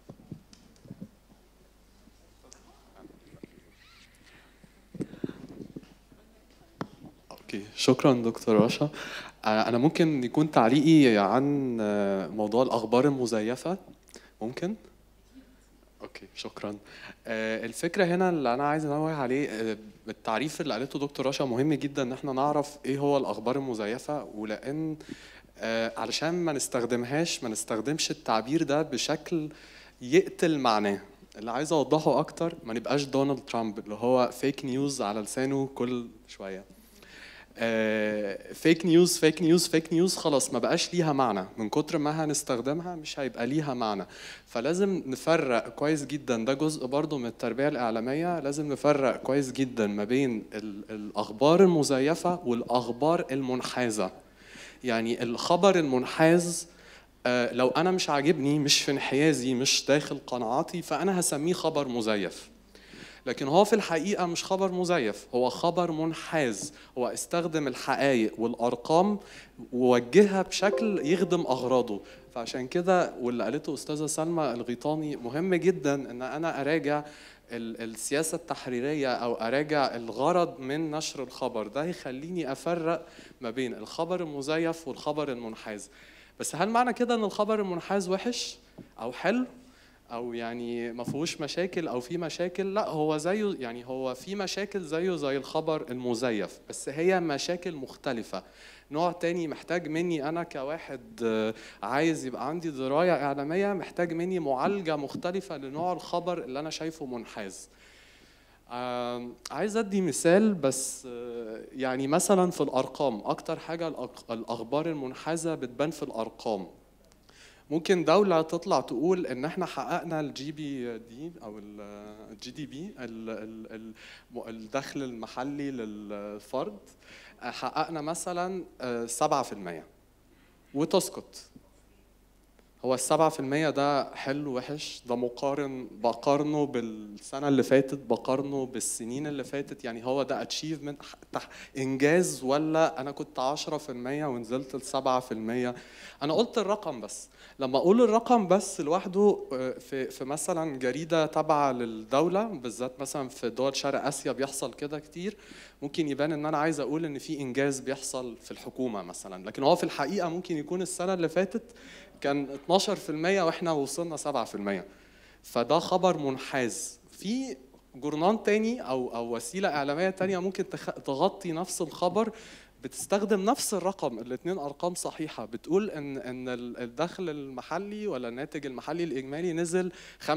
اوكي شكرا دكتور رشا آه، انا ممكن يكون تعليقي عن آه، موضوع الاخبار المزيفه ممكن اوكي شكرا آه، الفكره هنا اللي انا عايز انوه عليه آه، التعريف اللي قالته دكتور رشا مهم جدا ان احنا نعرف ايه هو الاخبار المزيفه ولان آه، علشان ما نستخدمهاش ما نستخدمش التعبير ده بشكل يقتل معناه اللي عايز اوضحه اكتر ما نبقاش دونالد ترامب اللي هو فيك نيوز على لسانه كل شويه فيك نيوز فيك نيوز فيك نيوز خلاص ما بقاش ليها معنى من كتر ما هنستخدمها مش هيبقى ليها معنى فلازم نفرق كويس جدا ده جزء برضو من التربية الإعلامية لازم نفرق كويس جدا ما بين ال- الأخبار المزيفة والأخبار المنحازة يعني الخبر المنحاز آه، لو أنا مش عاجبني مش في انحيازي مش داخل قناعاتي فأنا هسميه خبر مزيف لكن هو في الحقيقة مش خبر مزيف هو خبر منحاز هو استخدم الحقائق والأرقام ووجهها بشكل يخدم أغراضه فعشان كده واللي قالته أستاذة سلمى الغيطاني مهم جدا إن أنا أراجع ال- السياسة التحريرية أو أراجع الغرض من نشر الخبر ده يخليني أفرق ما بين الخبر المزيف والخبر المنحاز بس هل معنى كده إن الخبر المنحاز وحش أو حلو او يعني ما فيهوش مشاكل او في مشاكل لا هو زيه يعني هو في مشاكل زيه زي الخبر المزيف بس هي مشاكل مختلفة نوع تاني محتاج مني انا كواحد آه، عايز يبقى عندي دراية اعلامية محتاج مني معالجة مختلفة لنوع الخبر اللي انا شايفه منحاز آم، عايز ادي مثال بس آه، يعني مثلا في الارقام اكتر حاجة الأق- الاخبار المنحازة بتبان في الارقام ممكن دولة تطلع تقول إن إحنا حققنا الجي بي دي أو الجي دي بي الدخل المحلي للفرد آه، حققنا مثلا آه، 7% وتسكت هو السبعة في المية ده حلو وحش ده مقارن بقارنه بالسنة اللي فاتت بقارنه بالسنين اللي فاتت يعني هو ده achievement تح- إنجاز ولا أنا كنت عشرة في المية ونزلت لسبعة في المية أنا قلت الرقم بس لما أقول الرقم بس لوحده آه، في في مثلا جريدة تابعة للدولة بالذات مثلا في دول شرق آسيا بيحصل كده كتير ممكن يبان ان انا عايز اقول ان في انجاز بيحصل في الحكومه مثلا لكن هو في الحقيقه ممكن يكون السنه اللي فاتت كان 12% واحنا وصلنا 7% فده خبر منحاز في جورنان تاني او او وسيله اعلاميه تانية ممكن تخ- تغطي نفس الخبر بتستخدم نفس الرقم الاثنين ارقام صحيحه بتقول ان ان ال- الدخل المحلي ولا الناتج المحلي الاجمالي نزل 5%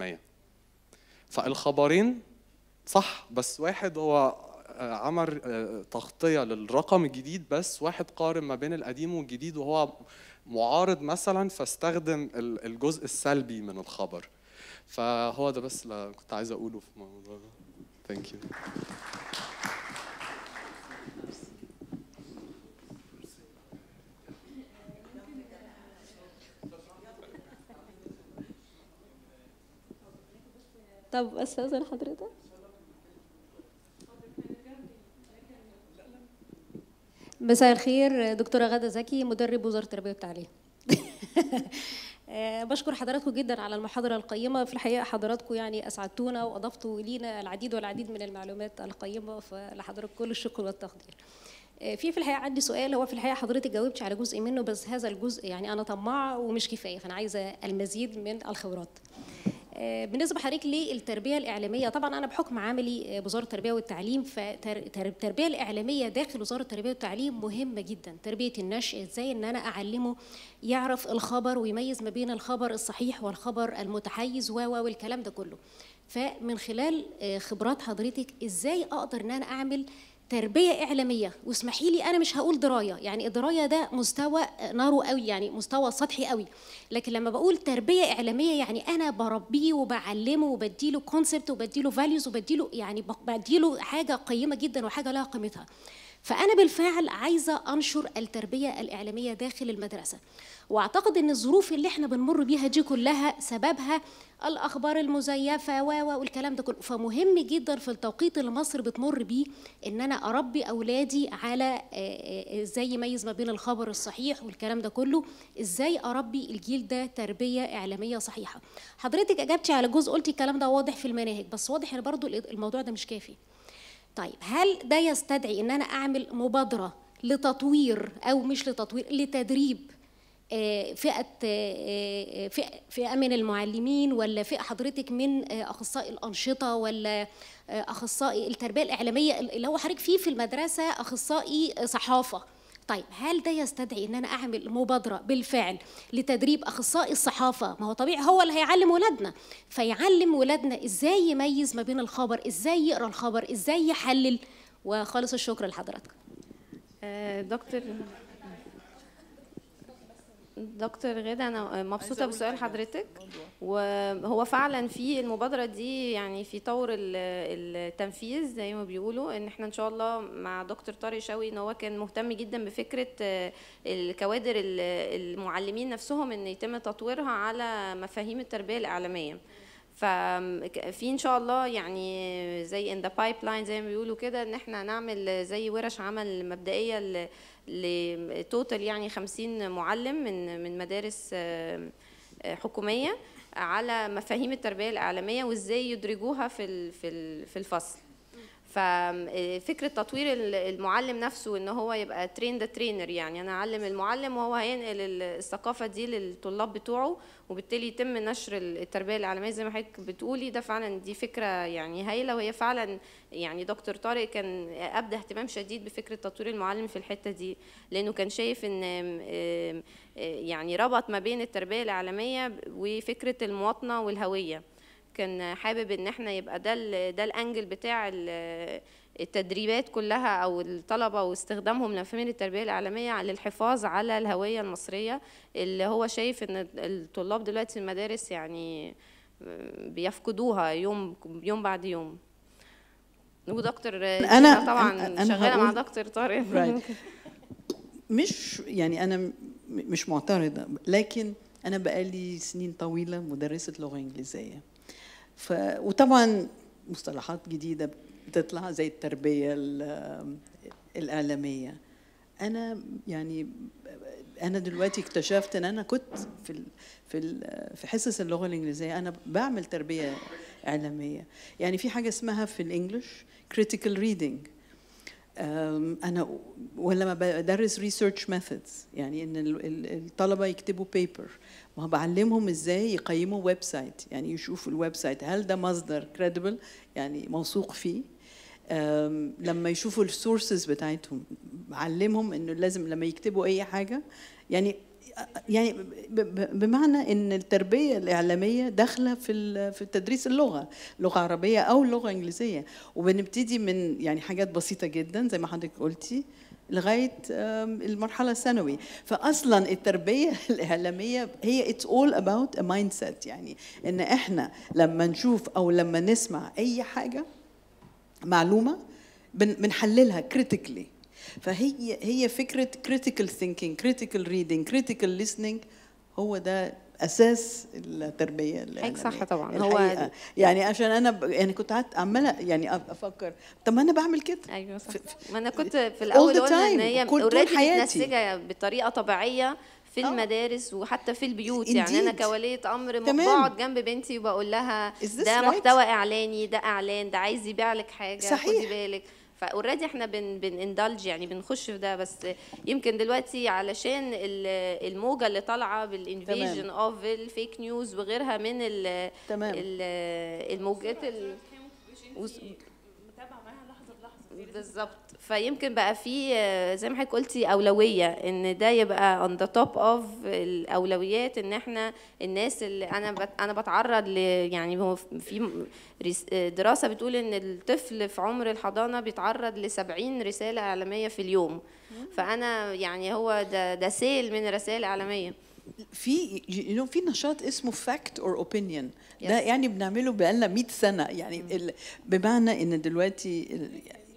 فالخبرين صح بس واحد هو آه، عمل آه، تغطية للرقم الجديد بس واحد قارن ما بين القديم والجديد وهو معارض مثلا فاستخدم ال- الجزء السلبي من الخبر فهو ده بس اللي كنت عايز اقوله في الموضوع ده ثانك يو طب استاذن حضرتك مساء الخير دكتوره غاده زكي مدرب وزاره التربيه والتعليم آه، بشكر حضراتكم جدا على المحاضره القيمه في الحقيقه حضراتكم يعني اسعدتونا واضفتوا لينا العديد والعديد من المعلومات القيمه فلحضرتك كل الشكر والتقدير آه، في في الحقيقه عندي سؤال هو في الحقيقه حضرتك جاوبتش على جزء منه بس هذا الجزء يعني انا طماعه ومش كفايه فانا عايزه المزيد من الخبرات آه، بالنسبه حضرتك للتربيه الاعلاميه طبعا انا بحكم عملي آه، بوزاره التربيه والتعليم فالتربيه الاعلاميه داخل وزاره التربيه والتعليم مهمه جدا تربيه النشء ازاي ان انا اعلمه يعرف الخبر ويميز ما بين الخبر الصحيح والخبر المتحيز و و والكلام ده كله فمن خلال آه، خبرات حضرتك ازاي اقدر ان انا اعمل تربيه اعلاميه واسمحي لي انا مش هقول درايه يعني الدرايه ده مستوى نارو قوي يعني مستوى سطحي قوي لكن لما بقول تربيه اعلاميه يعني انا بربيه وبعلمه وبديله كونسبت وبديله فاليوز وبديله يعني ب- بديله حاجه قيمه جدا وحاجه لها قيمتها فانا بالفعل عايزه انشر التربيه الاعلاميه داخل المدرسه واعتقد ان الظروف اللي احنا بنمر بيها دي كلها سببها الاخبار المزيفه و و والكلام ده كله فمهم جدا في التوقيت اللي مصر بتمر بيه ان انا اربي اولادي على آه، آه، ازاي يميز ما بين الخبر الصحيح والكلام ده كله ازاي اربي الجيل ده تربيه اعلاميه صحيحه حضرتك اجبتي على جزء قلتي الكلام ده واضح في المناهج بس واضح ان برضو الموضوع ده مش كافي طيب هل ده يستدعي ان انا اعمل مبادره لتطوير او مش لتطوير لتدريب آه، فئه آه، آه، فئه فئه من المعلمين ولا فئه حضرتك من آه، اخصائي الانشطه ولا آه، اخصائي التربيه الاعلاميه اللي هو حضرتك فيه في المدرسه اخصائي آه، صحافه طيب هل ده يستدعي ان انا اعمل مبادره بالفعل لتدريب اخصائي الصحافه ما هو طبيعي هو اللي هيعلم ولادنا فيعلم ولادنا ازاي يميز ما بين الخبر ازاي يقرا الخبر ازاي يحلل وخالص الشكر لحضراتكم آه، دكتور دكتور غادة أنا مبسوطة بسؤال حضرتك وهو فعلا في المبادرة دي يعني في طور ال- التنفيذ زي ما بيقولوا إن احنا إن شاء الله مع دكتور طارق شوقي إن هو كان مهتم جدا بفكرة آه، الكوادر ال- المعلمين نفسهم إن يتم تطويرها على مفاهيم التربية الإعلامية ففي ان شاء الله يعني زي ان ذا بايب لاين زي ما بيقولوا كده ان احنا نعمل زي ورش عمل مبدئيه ل لتوتال يعني 50 معلم من من مدارس آه، آه، حكوميه على مفاهيم التربيه الاعلاميه وازاي يدرجوها في ال- في ال- في الفصل ففكره تطوير ال- المعلم نفسه ان هو يبقى ترين ذا ترينر يعني انا اعلم المعلم وهو هينقل ال- الثقافه دي للطلاب بتوعه وبالتالي يتم نشر التربيه الاعلاميه زي ما حضرتك بتقولي ده فعلا دي فكره يعني هايله وهي فعلا يعني دكتور طارق كان ابدى اهتمام شديد بفكره تطوير المعلم في الحته دي لانه كان شايف ان آم، آم، آه، يعني ربط ما بين التربيه الاعلاميه وفكره المواطنه والهويه كان حابب ان احنا يبقى ده ال ده الانجل بتاع ال- التدريبات كلها او الطلبه واستخدامهم لمفاهيم التربيه الاعلاميه للحفاظ على الهويه المصريه اللي هو شايف ان الطلاب دلوقتي في المدارس يعني بيفقدوها يوم يوم بعد يوم ودكتور أنا- طبعا أنا- أنا شغاله مع هقول- دكتور طارق Right. مش يعني انا م- مش معترضه لكن انا بقالي سنين طويله مدرسه لغه انجليزيه ف وطبعا مصطلحات جديده بتطلع زي التربيه ال- الاعلاميه انا يعني انا دلوقتي اكتشفت ان انا كنت في ال في ال في حصص اللغه الانجليزيه انا بعمل تربيه اعلاميه يعني في حاجه اسمها في الانجليش critical reading أم، انا ولما بدرس ريسيرش ميثودز يعني ان ال- ال- الطلبه يكتبوا بيبر ما هو بعلمهم ازاي يقيموا ويب سايت يعني يشوفوا الويب سايت هل ده مصدر كريديبل يعني موثوق فيه أم، لما يشوفوا السورسز بتاعتهم بعلمهم انه لازم لما يكتبوا اي حاجه يعني يعني ب- ب- بمعنى ان التربيه الاعلاميه داخله في ال- في تدريس اللغه لغه عربيه او لغه انجليزيه وبنبتدي من يعني حاجات بسيطه جدا زي ما حضرتك قلتي لغايه آم، المرحله الثانوي فاصلا التربيه الاعلاميه هي اتس اول اباوت ا مايند سيت يعني ان احنا لما نشوف او لما نسمع اي حاجه معلومه بن- بنحللها كريتيكلي فهي هي فكره critical thinking critical reading critical listening هو ده اساس التربيه حضرتك صح الإعلامية. طبعاً. هو الحقيقة. يعني عشان انا ب... يعني كنت قعدت عماله يعني أف- افكر طب ما انا بعمل كده ايوه صح في- ما انا كنت في الاول the قلنا ان time. هي كل- طول اوريدي حياتي. متنسجه بطريقه طبيعيه في آه. المدارس وحتى في البيوت يعني انا Indeed. كوليه امر م- تمام. بقعد جنب بنتي وبقول لها Is this ده right? محتوى اعلاني ده اعلان ده عايز يبيع لك حاجه صحيح. خدي بالك فاوريدي احنا بن بنندلج يعني بنخش في ده بس يمكن دلوقتي علشان ال- الموجه اللي طالعه بالانفيجن اوف الفيك نيوز وغيرها من ال تمام. ال- الموجات ال... وس- بالظبط فيمكن بقى في آه، زي ما حضرتك قلتي اولويه ان ده يبقى on the top of الاولويات ان احنا الناس اللي انا بت انا بتعرض ل يعني هو في م- رس- آه، دراسه بتقول ان الطفل في عمر الحضانه بيتعرض ل 70 رساله اعلاميه في اليوم فانا يعني هو ده ده سيل من الرسائل الاعلاميه في you know, في نشاط اسمه fact or opinion ده Yes. يعني بنعمله بقالنا 100 سنه يعني ال- بمعنى ان دلوقتي ال-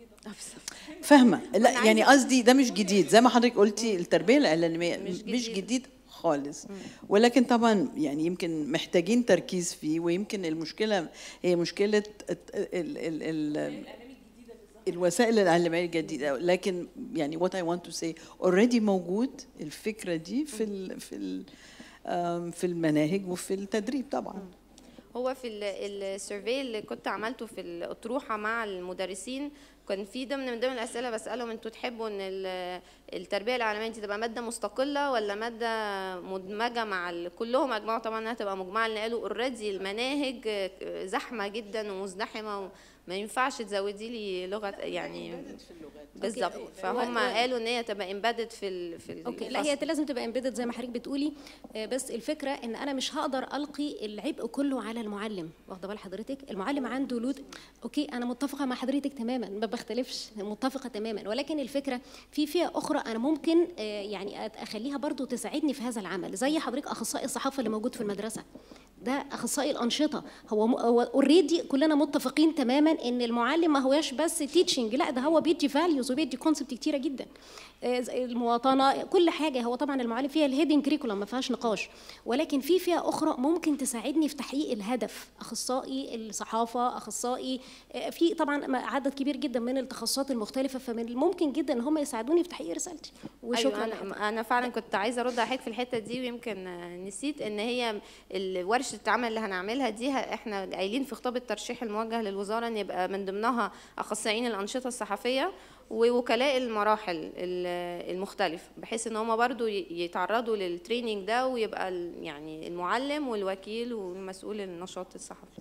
فاهمه لا أنا يعني عايزة- قصدي ده مش جديد زي ما حضرتك قلتي التربيه الاعلاميه مش مش, جديد. مش جديد خالص ولكن طبعا يعني يمكن محتاجين تركيز فيه ويمكن المشكله هي مشكله الت- ال ال ال الوسائل الاعلاميه الجديده لكن يعني what I want to say already موجود الفكره دي في ال في ال آم، في المناهج وفي التدريب طبعا هو في السيرفي اللي كنت عملته في الاطروحه مع المدرسين كان في ضمن من ضمن الاسئله بسالهم انتوا تحبوا ان ال- التربيه العالميه دي تبقى ماده مستقله ولا ماده مدمجه مع ال- كلهم اجمعوا طبعا انها تبقى مجمعه لان قالوا اوريدي المناهج زحمه جدا ومزدحمه وما ينفعش تزودي لي لغه يعني بالظبط فهم قالوا ان هي تبقى امبيدد في ال في اوكي لا الفصل. هي لازم تبقى امبيدد زي ما حضرتك بتقولي آه، بس الفكره ان انا مش هقدر القي العبء كله على المعلم واخده بال حضرتك المعلم عنده لود اوكي انا متفقه مع حضرتك تماما ما بختلفش متفقه تماما ولكن الفكره في فئه اخرى انا ممكن آه، يعني أت- اخليها برضو تساعدني في هذا العمل زي حضرتك اخصائي الصحافه اللي موجود في المدرسه ده اخصائي الانشطه هو م- هو اوريدي كلنا متفقين تماما ان المعلم ما هوش بس تيتشنج لا ده هو بيدي فاليوز وبيدي كونسبت كتيره جدا آه، زي المواطنه كل حاجه هو طبعا المعلم فيها الهيدن كريكولم ما فيهاش نقاش ولكن في فئه اخرى ممكن تساعدني في تحقيق الهدف اخصائي الصحافه اخصائي آه، في طبعا عدد كبير جدا من التخصصات المختلفه فمن الممكن جدا ان هم يساعدوني في تحقيق رسالتي وشكرا أيوة انا انا فعلا كنت عايزه ارد على حضرتك في الحته دي ويمكن آه، نسيت ان هي ال- ورشه العمل اللي هنعملها دي ه- احنا قايلين في خطاب الترشيح الموجه للوزاره ان يبقى من ضمنها اخصائيين الانشطه الصحفيه ووكلاء المراحل ال- المختلفه بحيث ان هم برضو ي- يتعرضوا للتريننج ده ويبقى ال- يعني المعلم والوكيل والمسؤول النشاط الصحفي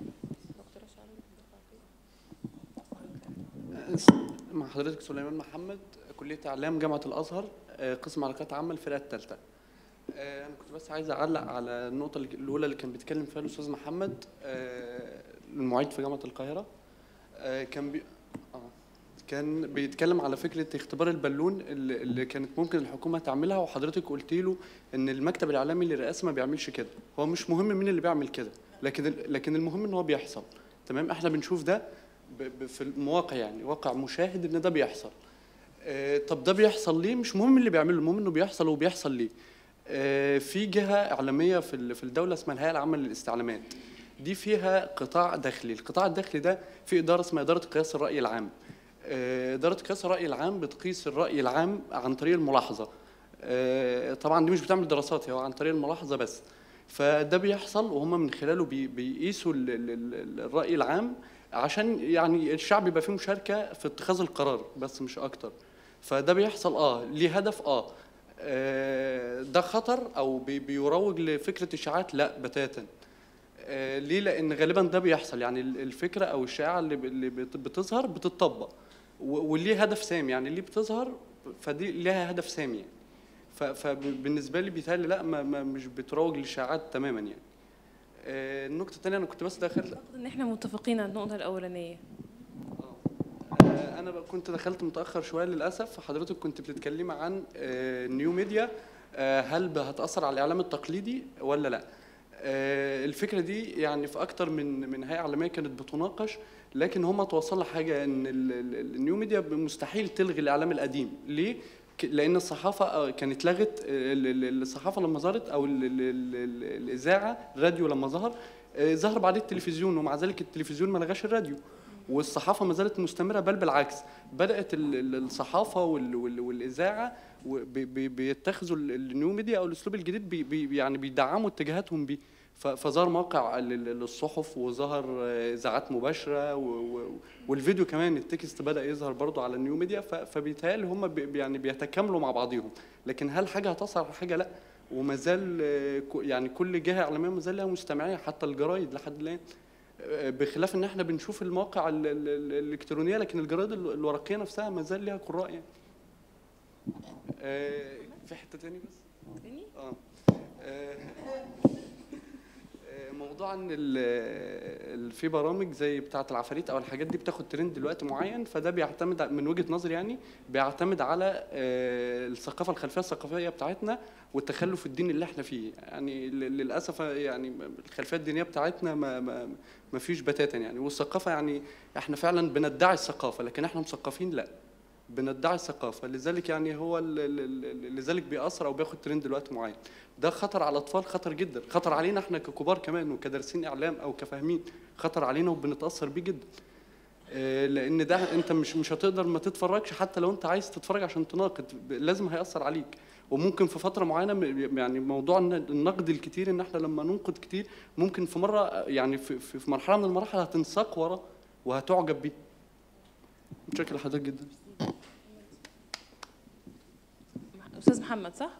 مع حضرتك سليمان محمد كلية إعلام جامعة الأزهر آه، قسم علاقات عامة الفرقة الثالثة آه، أنا كنت بس عايز أعلق على النقطة اللي- الأولى اللي كان بيتكلم فيها الأستاذ محمد آه، المعيد في جامعة القاهرة آه، كان بي... آه، كان بيتكلم على فكرة اختبار البالون اللي اللي كانت ممكن الحكومة تعملها وحضرتك قلت له إن المكتب الإعلامي للرئاسة ما بيعملش كده هو مش مهم مين اللي بيعمل كده لكن لكن المهم إن هو بيحصل تمام إحنا بنشوف ده ب- ب- في المواقع يعني واقع مشاهد إن ده بيحصل آه، طب ده بيحصل ليه مش مهم اللي بيعمله المهم إنه بيحصل وبيحصل ليه آه، في جهه اعلاميه في ال- في الدوله اسمها الهيئه العامه للاستعلامات دي فيها قطاع داخلي القطاع الداخلي ده في اداره اسمها اداره قياس الراي العام آه، اداره قياس الراي العام بتقيس الراي العام عن طريق الملاحظه آه، طبعا دي مش بتعمل دراسات هو عن طريق الملاحظه بس فده بيحصل وهم من خلاله بي- بيقيسوا ال- ال- ال- الراي العام عشان يعني الشعب يبقى فيه مشاركه في اتخاذ القرار بس مش اكتر فده بيحصل اه ليه هدف اه آه، ده خطر او بي- بيروج لفكره اشاعات لا بتاتا آه، ليه لان غالبا ده بيحصل يعني ال- الفكره او الشائعه اللي ب- اللي بت- بتظهر بتطبق و- وليه هدف سامي يعني اللي بتظهر فدي ليها هدف سامي يعني ف- فبالنسبه لي بيتهيألي لا ما ما مش بتروج للشائعات تماما يعني آه، النقطه الثانيه انا كنت بس داخل اعتقد ان احنا متفقين على النقطه الاولانيه آه، انا بقى كنت دخلت متاخر شويه للاسف حضرتك كنت بتتكلمي عن آه، النيو ميديا آه، هل ب- هتاثر على الاعلام التقليدي ولا لا آه، الفكره دي يعني في اكتر من من هيئه اعلاميه كانت بتناقش لكن هم توصل لحاجه ان ال- ال- النيو ميديا مستحيل تلغي الاعلام القديم ليه ك- لان الصحافه آه، كانت لغت ال- ال- الصحافه لما ظهرت او ال- ال- ال- ال- الاذاعه الراديو لما ظهر آه، ظهر بعديه التلفزيون ومع ذلك التلفزيون ما لغاش الراديو والصحافه ما زالت مستمره بل بالعكس بدات ال- ال- الصحافه وال- وال- والاذاعه و- بي- بي- بيتخذوا ال- النيو ميديا او الاسلوب الجديد بي بي يعني بيدعموا اتجاهاتهم بيه ف- فظهر موقع لل- للصحف وظهر آه، اذاعات مباشره و- و- والفيديو كمان التكست بدا يظهر برضو على النيو ميديا ف- فبيتهيألي هم بي يعني بيتكاملوا مع بعضهم لكن هل حاجه هتاثر على حاجه لا وما زال آه، ك- يعني كل جهه اعلاميه ما زال لها مستمعيه حتى الجرايد لحد الان آه، بخلاف ان احنا بنشوف المواقع ال- ال- ال- الالكترونيه لكن الجرايد ال- الورقيه نفسها ما زال لها قراء يعني آه، في حته تاني بس تاني اه آه، آه، موضوع ان ال- ال- في برامج زي بتاعه العفاريت او الحاجات دي بتاخد ترند دلوقتي معين فده بيعتمد من وجهه نظري يعني بيعتمد على آه، الثقافه الخلفيه الثقافيه بتاعتنا والتخلف الديني اللي احنا فيه يعني ل- للاسف يعني الخلفيه الدينيه بتاعتنا ما ما ما فيش بتاتا يعني والثقافه يعني احنا فعلا بندعي الثقافه لكن احنا مثقفين لا بندعي الثقافه لذلك يعني هو ال- ال- ال- لذلك بيأثر او بياخد ترند دلوقتي معين ده خطر على الاطفال خطر جدا خطر علينا احنا ككبار كمان وكدارسين اعلام او كفاهمين خطر علينا وبنتاثر بيه جدا آه، لان ده انت مش مش هتقدر ما تتفرجش حتى لو انت عايز تتفرج عشان تناقد ب- لازم هيأثر عليك وممكن في فتره معينه م- يعني موضوع الن- النقد الكتير ان احنا لما ننقد كتير ممكن في مره آه، يعني في, في في مرحله من المراحل هتنساق ورا وهتعجب بيه متشكر لحضرتك جدا استاذ محمد صح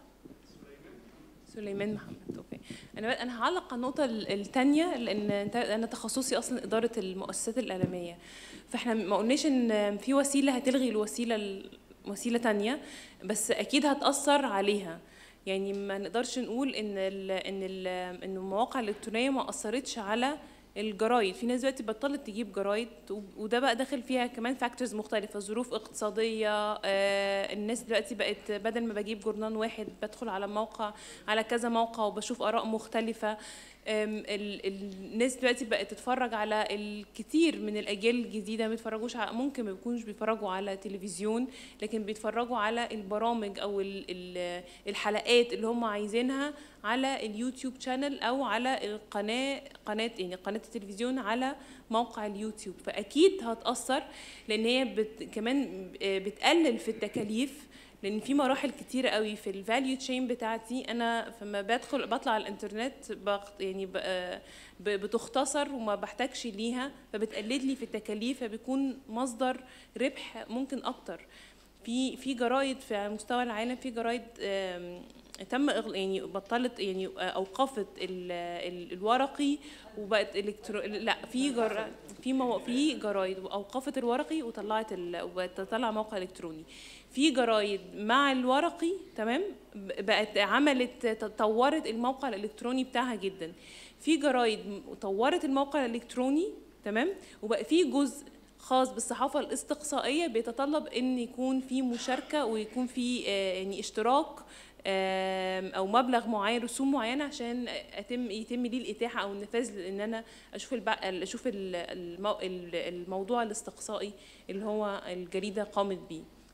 سليمان محمد اوكي انا بقى انا هعلق على النقطه الثانيه لان أنت- انا تخصصي اصلا اداره المؤسسات الاعلاميه فاحنا ما قلناش ان في وسيله هتلغي الوسيله ال- وسيله تانية بس اكيد هتاثر عليها يعني ما نقدرش نقول ان ال ان ال ان المواقع الالكترونيه ما اثرتش على الجرايد في ناس دلوقتي بطلت تجيب جرايد و- وده بقى داخل فيها كمان فاكتورز مختلفه ظروف اقتصاديه آه، الناس دلوقتي بقت بدل ما بجيب جورنان واحد بدخل على موقع على كذا موقع وبشوف اراء مختلفه آم، ال- ال- الناس دلوقتي بقت تتفرج على الكثير من الاجيال الجديده ما بيتفرجوش على ممكن ما بيكونوش بيتفرجوا على تلفزيون لكن بيتفرجوا على البرامج او ال- ال- الحلقات اللي هم عايزينها على اليوتيوب شانل او على القناه قناه يعني قناه التلفزيون على موقع اليوتيوب فاكيد هتاثر لان هي بت كمان بتقلل في التكاليف لان في مراحل كتيره قوي في الفاليو تشين بتاعتي انا فما بدخل بطلع على الانترنت بخ- يعني ب- ب- بتختصر وما بحتاجش ليها فبتقلل لي في التكاليف فبيكون مصدر ربح ممكن اكتر في في جرايد في على مستوى العالم في جرايد آم، تم إغل- يعني بطلت يعني اوقفت ال- ال- الورقي وبقت الكترو لا في جر... في مو... في جرايد اوقفت الورقي وطلعت ال... وبقت تطلع موقع الكتروني في جرايد مع الورقي تمام ب- بقت عملت طورت الموقع الالكتروني بتاعها جدا في جرايد م- طورت الموقع الالكتروني تمام وبقى في جزء خاص بالصحافه الاستقصائيه بيتطلب ان يكون في مشاركه ويكون في آه، يعني اشتراك آم، او مبلغ معين رسوم معينه عشان اتم يتم لي الاتاحه او النفاذ ان انا اشوف الب... اشوف ال- المو... ال- الموضوع الاستقصائي اللي هو الجريده قامت بيه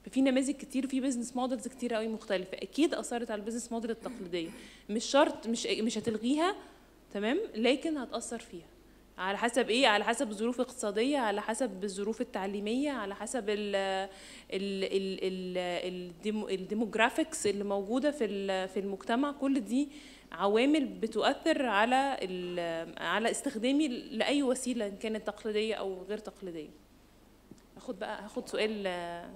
ففي نماذج كتير وفي بزنس موديلز كتير قوي مختلفه اكيد اثرت على البيزنس موديل التقليديه مش شرط مش مش هتلغيها تمام لكن هتاثر فيها على حسب ايه على حسب الظروف الاقتصاديه على حسب الظروف التعليميه على حسب ال ال ال ال الديمو الديموغرافيكس اللي موجوده في ال- في المجتمع كل دي عوامل بتؤثر على ال- على استخدامي لاي وسيله إن كانت تقليديه او غير تقليديه هاخد بقى هاخد سؤال آه،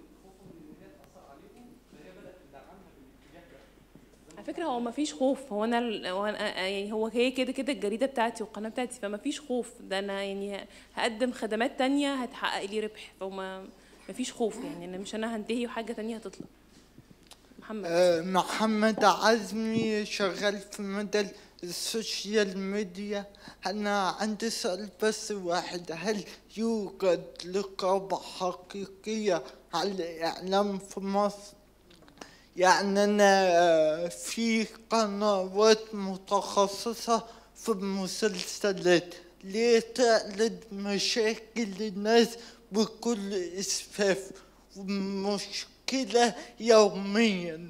على فكره هو ما فيش خوف هو انا ال- هو أنا يعني هو هي كده كده الجريده بتاعتي والقناه بتاعتي فما فيش خوف ده انا يعني هقدم خدمات تانية هتحقق لي ربح فما ما فيش خوف يعني انا مش انا هنتهي وحاجه تانية هتطلع محمد آه، محمد عزمي شغال في مجال السوشيال ميديا أنا عندي سؤال بس واحد هل يوجد رقابة حقيقية على الإعلام في مصر؟ يعني أنا آه، في قنوات متخصصة في المسلسلات ليه تقلد مشاكل الناس بكل إسفاف ومشكلة يوميا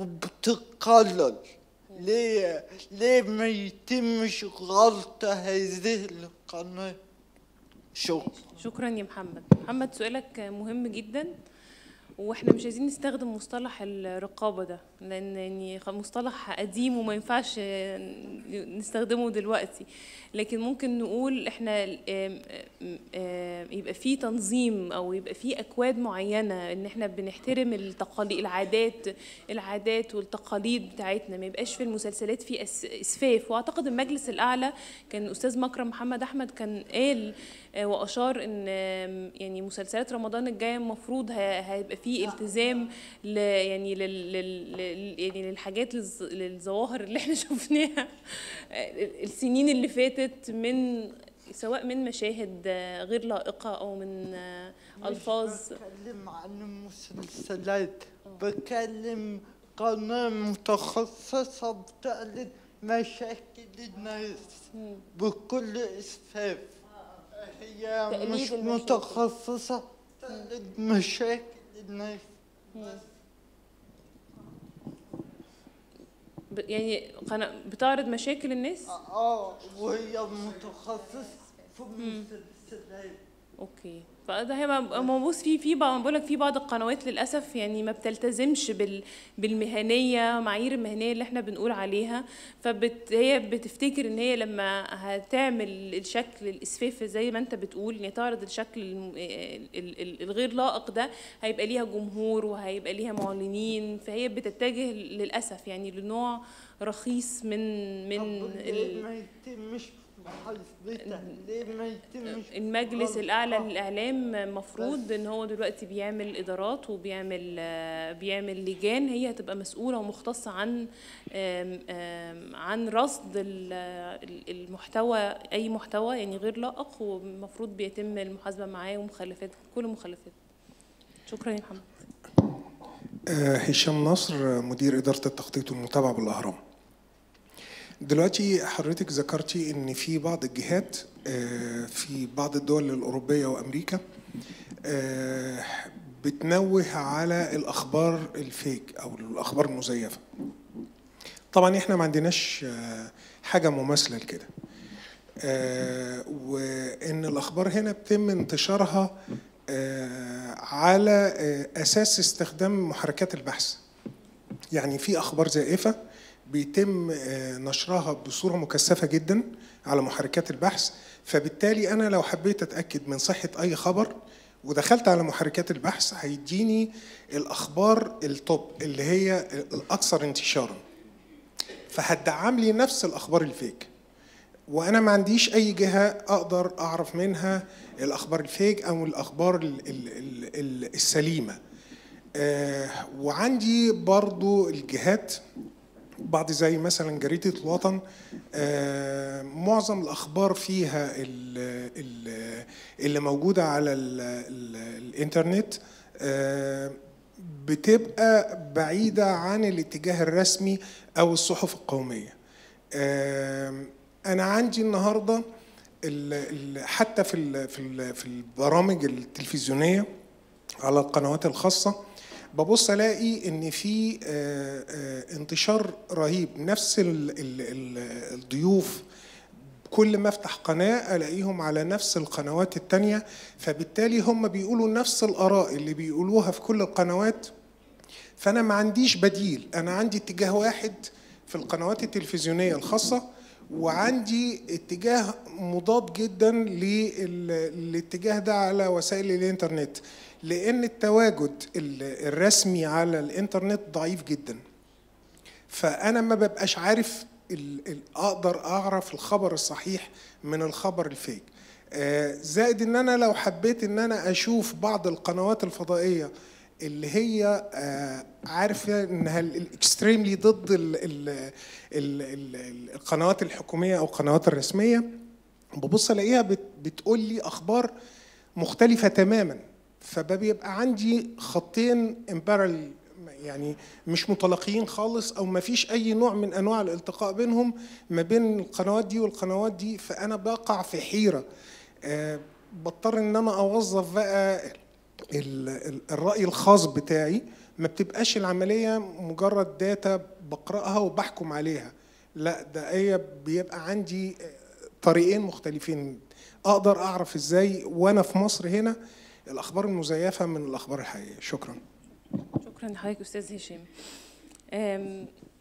وبتقلل ليه ليه ما يتمش غلط هذه القناة شكرا شكرا يا محمد محمد سؤالك مهم جدا واحنا مش عايزين نستخدم مصطلح الرقابه ده لان يعني خ- مصطلح قديم وما ينفعش نستخدمه دلوقتي لكن ممكن نقول احنا آم، آم، آم، يبقى في تنظيم او يبقى في اكواد معينه ان احنا بنحترم التقاليد العادات العادات والتقاليد بتاعتنا ما يبقاش في المسلسلات في أس- اسفاف واعتقد المجلس الاعلى كان الاستاذ مكرم محمد احمد كان قال آه، واشار ان آم، يعني مسلسلات رمضان الجايه المفروض ه- هيبقى فيه التزام ل يعني لل لل لل- يعني للحاجات للظ- للظواهر اللي احنا شفناها آه، السنين اللي فاتت من سواء من مشاهد آه، غير لائقه او من آه، الفاظ بتكلم عن المسلسلات بكلم قناة متخصصة بتقلد مشاكل الناس بكل إسفاف هي تقليد مش المشاكل. متخصصة تقلد مشاكل الناس ب- يعني قناة بتعرض مشاكل الناس اه وهي متخصصة في المسلسلات اوكي فده هي ما ما بص في في بعض بقول لك في بعض القنوات للاسف يعني ما بتلتزمش بال بالمهنيه معايير المهنيه اللي احنا بنقول عليها فبت هي بتفتكر ان هي لما هتعمل الشكل الاسفاف زي ما انت بتقول ان هي تعرض الشكل الم- ال- ال- الغير لائق ده هيبقى ليها جمهور وهيبقى ليها معلنين فهي بتتجه للاسف يعني لنوع رخيص من من طب ال- ليه ما يتمش محاسبتها ليه ما يتمش المجلس غلط؟ الاعلى آه. للاعلام مفروض ان هو دلوقتي بيعمل ادارات وبيعمل آه، بيعمل لجان هي هتبقى مسؤوله ومختصه عن آم، آم، عن رصد ال- ال- المحتوى اي محتوى يعني غير لائق ومفروض بيتم المحاسبه معاه ومخالفات كل المخالفات شكرا يا محمد آه، هشام نصر مدير إدارة التخطيط والمتابعة بالأهرام دلوقتي حضرتك ذكرتي ان في بعض الجهات آه، في بعض الدول الاوروبيه وامريكا آه، بتنوه على الاخبار الفيك او الاخبار المزيفه طبعا احنا ما عندناش آه، حاجه مماثله لكده آه، وان الاخبار هنا بيتم انتشارها آه، على آه، اساس استخدام محركات البحث يعني في اخبار زائفه بيتم آه، نشرها بصوره مكثفه جدا على محركات البحث فبالتالي انا لو حبيت اتاكد من صحه اي خبر ودخلت على محركات البحث هيديني الاخبار التوب اللي هي الاكثر انتشارا فهتدعم لي نفس الاخبار الفيك وانا ما عنديش اي جهه اقدر اعرف منها الاخبار الفيك او الاخبار ال- ال- ال- ال- السليمه آه، وعندي برضو الجهات بعض زي مثلا جريدة الوطن آه، معظم الأخبار فيها ال- ال- اللي موجودة على ال ال الإنترنت آه، بتبقى بعيدة عن الاتجاه الرسمي أو الصحف القومية آه، أنا عندي النهاردة ال- ال- حتى في ال- في ال- في البرامج التلفزيونية على القنوات الخاصه ببص الاقي ان في آه، آه، انتشار رهيب نفس ال- ال- ال- الضيوف كل ما افتح قناه الاقيهم على نفس القنوات التانية فبالتالي هم بيقولوا نفس الاراء اللي بيقولوها في كل القنوات فانا ما عنديش بديل انا عندي اتجاه واحد في القنوات التلفزيونيه الخاصه وعندي اتجاه مضاد جدا للاتجاه ده على وسائل الانترنت لان التواجد ال- الرسمي على الانترنت ضعيف جدا فانا ما ببقاش عارف ال- ال- اقدر اعرف الخبر الصحيح من الخبر الفيك آه، زائد ان انا لو حبيت ان انا اشوف بعض القنوات الفضائيه اللي هي آه، عارفه انها الاكستريملي ضد ال ال ال ال القنوات الحكوميه او القنوات الرسميه ببص الاقيها بت- بتقول لي اخبار مختلفه تماما فبيبقى عندي خطين امبارل يعني مش متلاقيين خالص او ما فيش اي نوع من انواع الالتقاء بينهم ما بين القنوات دي والقنوات دي فانا بقع في حيره آه، بضطر ان انا اوظف بقى ال- ال- الراي الخاص بتاعي ما بتبقاش العمليه مجرد داتا بقراها وبحكم عليها لا ده هي بيبقى عندي آه، طريقين مختلفين اقدر اعرف ازاي وانا في مصر هنا الاخبار المزيفه من الاخبار الحقيقيه شكرا شكرا لحضرتك استاذ هشام أم،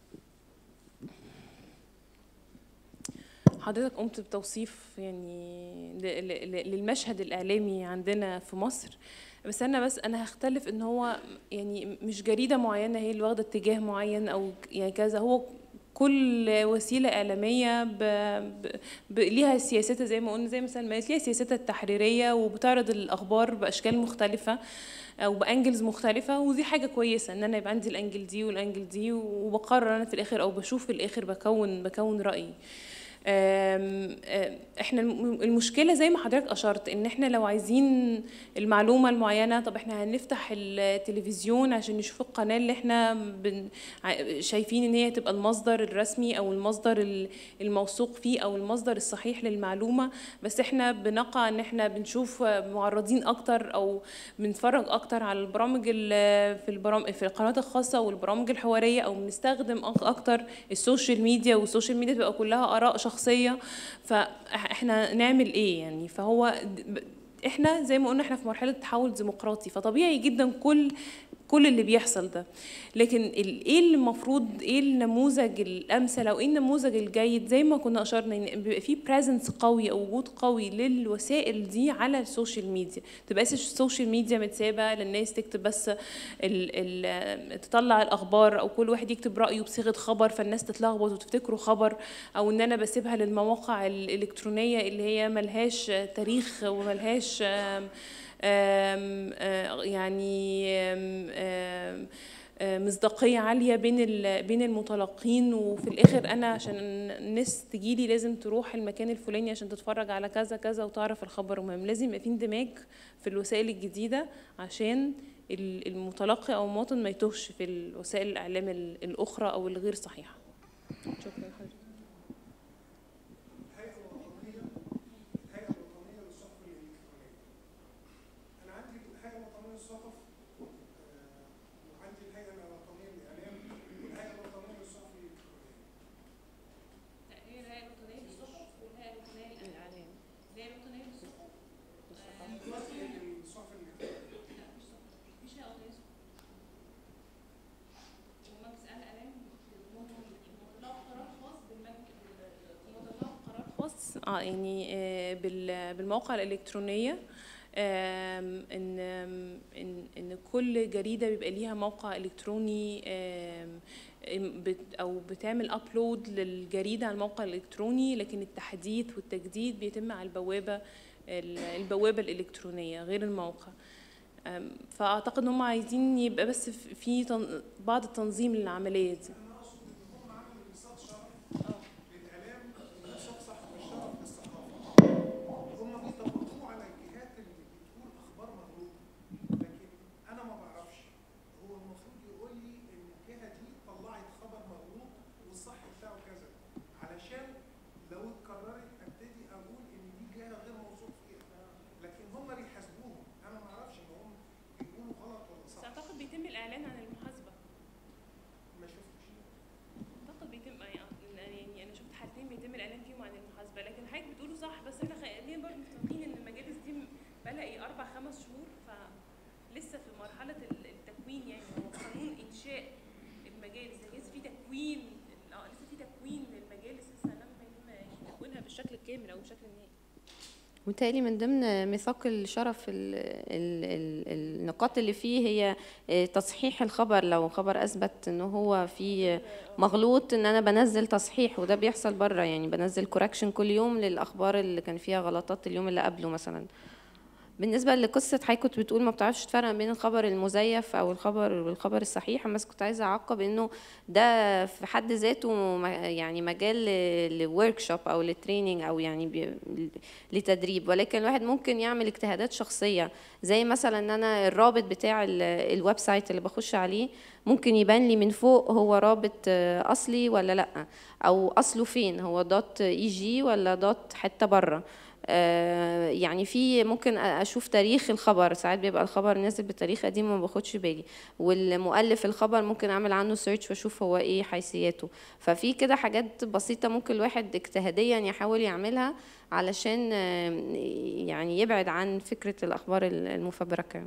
حضرتك قمت بتوصيف يعني ل- ل- ل- للمشهد الاعلامي عندنا في مصر بس انا بس انا هختلف ان هو يعني مش جريده معينه هي اللي واخده اتجاه معين او يعني كذا هو كل وسيله اعلاميه ب... ب... ب... ليها سياستها زي ما قلنا زي مثلا ما ليها سياستها التحريريه وبتعرض الاخبار باشكال مختلفه او بانجلز مختلفه ودي حاجه كويسه ان انا يبقى عندي الانجل دي والانجل دي وبقرر انا في الاخر او بشوف في الاخر بكون بكون رايي آم، آم، احنا الم- المشكله زي ما حضرتك اشرت ان احنا لو عايزين المعلومه المعينه طب احنا هنفتح التلفزيون عشان نشوف القناه اللي احنا بن ع- شايفين ان هي تبقى المصدر الرسمي او المصدر ال- الموثوق فيه او المصدر الصحيح للمعلومه بس احنا بنقع ان احنا بنشوف معرضين اكتر او بنتفرج اكتر على البرامج ال- في البرامج في القنوات الخاصه والبرامج الحواريه او بنستخدم أك- اكتر السوشيال ميديا والسوشيال ميديا تبقى كلها اراء شخصيه فاحنا نعمل ايه يعني فهو د- احنا زي ما قلنا احنا في مرحله تحول ديمقراطي فطبيعي جدا كل كل اللي بيحصل ده لكن ال- ايه اللي المفروض ايه النموذج الامثل او ايه النموذج الجيد زي ما كنا اشرنا ان بيبقى في بريزنس قوي او وجود قوي للوسائل دي على السوشيال ميديا تبقاش السوشيال ميديا متسابه للناس تكتب بس ال ال تطلع الاخبار او كل واحد يكتب رايه بصيغه خبر فالناس تتلخبط وتفتكره خبر او ان انا بسيبها للمواقع الالكترونيه اللي هي ملهاش تاريخ وملهاش آم، آم، آه، يعني آم، آم، آه، مصداقية عالية بين ال- بين المتلقين وفي الآخر أنا عشان الناس تجيلي لازم تروح المكان الفلاني عشان تتفرج على كذا كذا وتعرف الخبر المهم لازم يبقى في اندماج في الوسائل الجديدة عشان ال- المتلقي أو المواطن ما يتوهش في الوسائل الإعلام ال- الأخرى أو الغير صحيحة شكرا حضرتك انا عندي الهيئه الوطنيه للصحف وعندي الهيئه الوطنيه للاعلام والهيئه الوطنيه للصحف الالكترونيه هي الهيئة الوطنية للصحف والهيئة الوطنية للإعلام الهيئة الوطنية للصحف الصحف الالكترونيه مفيش هيئة وطنية للصحف ومجلس الإعلام الإعلام مطلعوا قرار خاص بالمجلس مطلعوا قرار خاص اه يعني آه، بال- بالمواقع الإلكترونية آم، ان آم، ان ان كل جريده بيبقى ليها موقع الكتروني آم، إم- بت- او بتعمل ابلود للجريده على الموقع الالكتروني لكن التحديث والتجديد بيتم على البوابه ال- البوابه الالكترونيه غير الموقع أم، فاعتقد ان هم عايزين يبقى بس في- في تن- بعض التنظيم للعمليه دي للاعلام ميثاق صحفي الشرف للصحافه هم بيطبقوه على الجهات اللي بتقول اخبار مغلوطه لكن انا ما بعرفش هو المفروض يقول لي ان الجهه دي طلعت خبر مغلوط والصح بتاعه كذا علشان لو اتكررت ابتدي اقول ان دي جهه غير موثوق فيها لكن هم بيحاسبوهم انا ما اعرفش ان هم بيقولوا صح بس احنا خلينا برضه متفقين ان المجالس دي بقالها ايه اربع خمس شهور فلسه في مرحله ال- التكوين يعني هو قانون انشاء المجالس لسه في تكوين اه لسه في تكوين للمجالس لسه لم يتم تكوينها بالشكل الكامل او بالشكل النهائي وبالتالي من ضمن ميثاق الشرف ال ال ال النقاط اللي فيه هي آه، تصحيح الخبر لو خبر اثبت ان هو في مغلوط ان انا بنزل تصحيح وده بيحصل بره يعني بنزل كوركشن كل يوم للاخبار اللي كان فيها غلطات اليوم اللي قبله مثلا بالنسبه لقصه حضرتك كنت بتقول ما بتعرفش تفرق بين الخبر المزيف او الخبر والخبر الصحيح بس كنت عايزه اعقب انه ده في حد ذاته م- يعني مجال لورك شوب او لتريننج او يعني بي- لتدريب ولكن الواحد ممكن يعمل اجتهادات شخصيه زي مثلا ان انا الرابط بتاع ال- الويب سايت اللي بخش عليه ممكن يبان لي من فوق هو رابط آه، اصلي ولا لا او اصله فين هو دوت اي جي ولا دوت حته بره آه، يعني في ممكن أ- اشوف تاريخ الخبر ساعات بيبقى الخبر نازل بتاريخ قديم وما باخدش بالي والمؤلف الخبر ممكن اعمل عنه سيرش واشوف هو ايه حيثياته ففي كده حاجات بسيطه ممكن الواحد اجتهاديا يحاول يعملها علشان آه، يعني يبعد عن فكره الاخبار المفبركه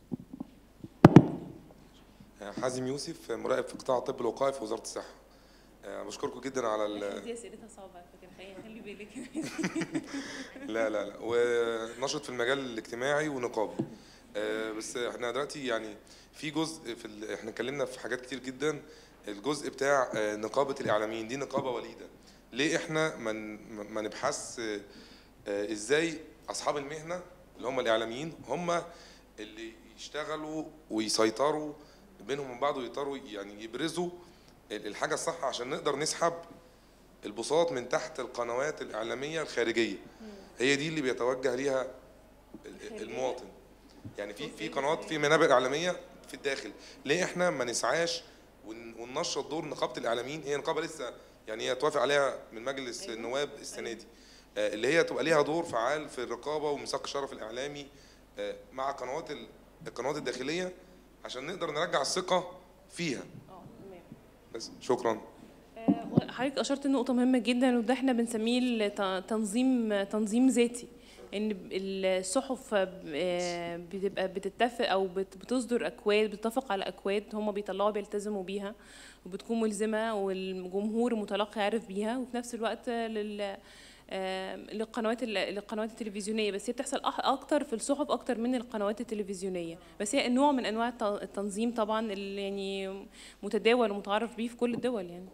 حازم يوسف مراقب في قطاع الطب الوقائي في وزاره الصحه آه، بشكركم جدا على ال... دي اسئلتها صعبه على فكره خلي خلي بالك لا لا لا ونشط في المجال الاجتماعي ونقابي آه، بس احنا دلوقتي يعني في جزء في ال... احنا اتكلمنا في حاجات كتير جدا الجزء بتاع آه، نقابه الاعلاميين دي نقابه وليده ليه احنا ما من... ما نبحث آه، آه، ازاي اصحاب المهنه اللي هم الاعلاميين هم اللي يشتغلوا ويسيطروا بينهم وبين بعض ويقدروا يعني يبرزوا ال- الحاجه الصح عشان نقدر نسحب البساط من تحت القنوات الاعلاميه الخارجيه هي دي اللي بيتوجه ليها ال- المواطن يعني في في قنوات في منابر اعلاميه في الداخل ليه احنا ما نسعاش ون- وننشط دور نقابه الاعلاميين هي نقابه لسه يعني هي توافق عليها من مجلس النواب السنه دي آه، اللي هي تبقى ليها دور فعال في الرقابه وميثاق الشرف الاعلامي آه، مع قنوات ال- القنوات الداخليه عشان نقدر نرجع الثقه فيها بس شكرا حضرتك اشرت نقطه مهمه جدا وده احنا بنسميه الت- تنظيم تنظيم ذاتي ان الصحف آه، بتبقى بتتفق او بت- بتصدر اكواد بتتفق على اكواد هم بيطلعوا بيلتزموا بيها وبتكون ملزمه والجمهور متلقي عارف بيها وفي نفس الوقت لل آه، للقنوات ال- للقنوات التلفزيونيه بس هي بتحصل أح- اكتر في الصحف اكتر من القنوات التلفزيونيه بس هي نوع من انواع الت- التنظيم طبعا اللي يعني متداول ومتعارف بيه في كل الدول يعني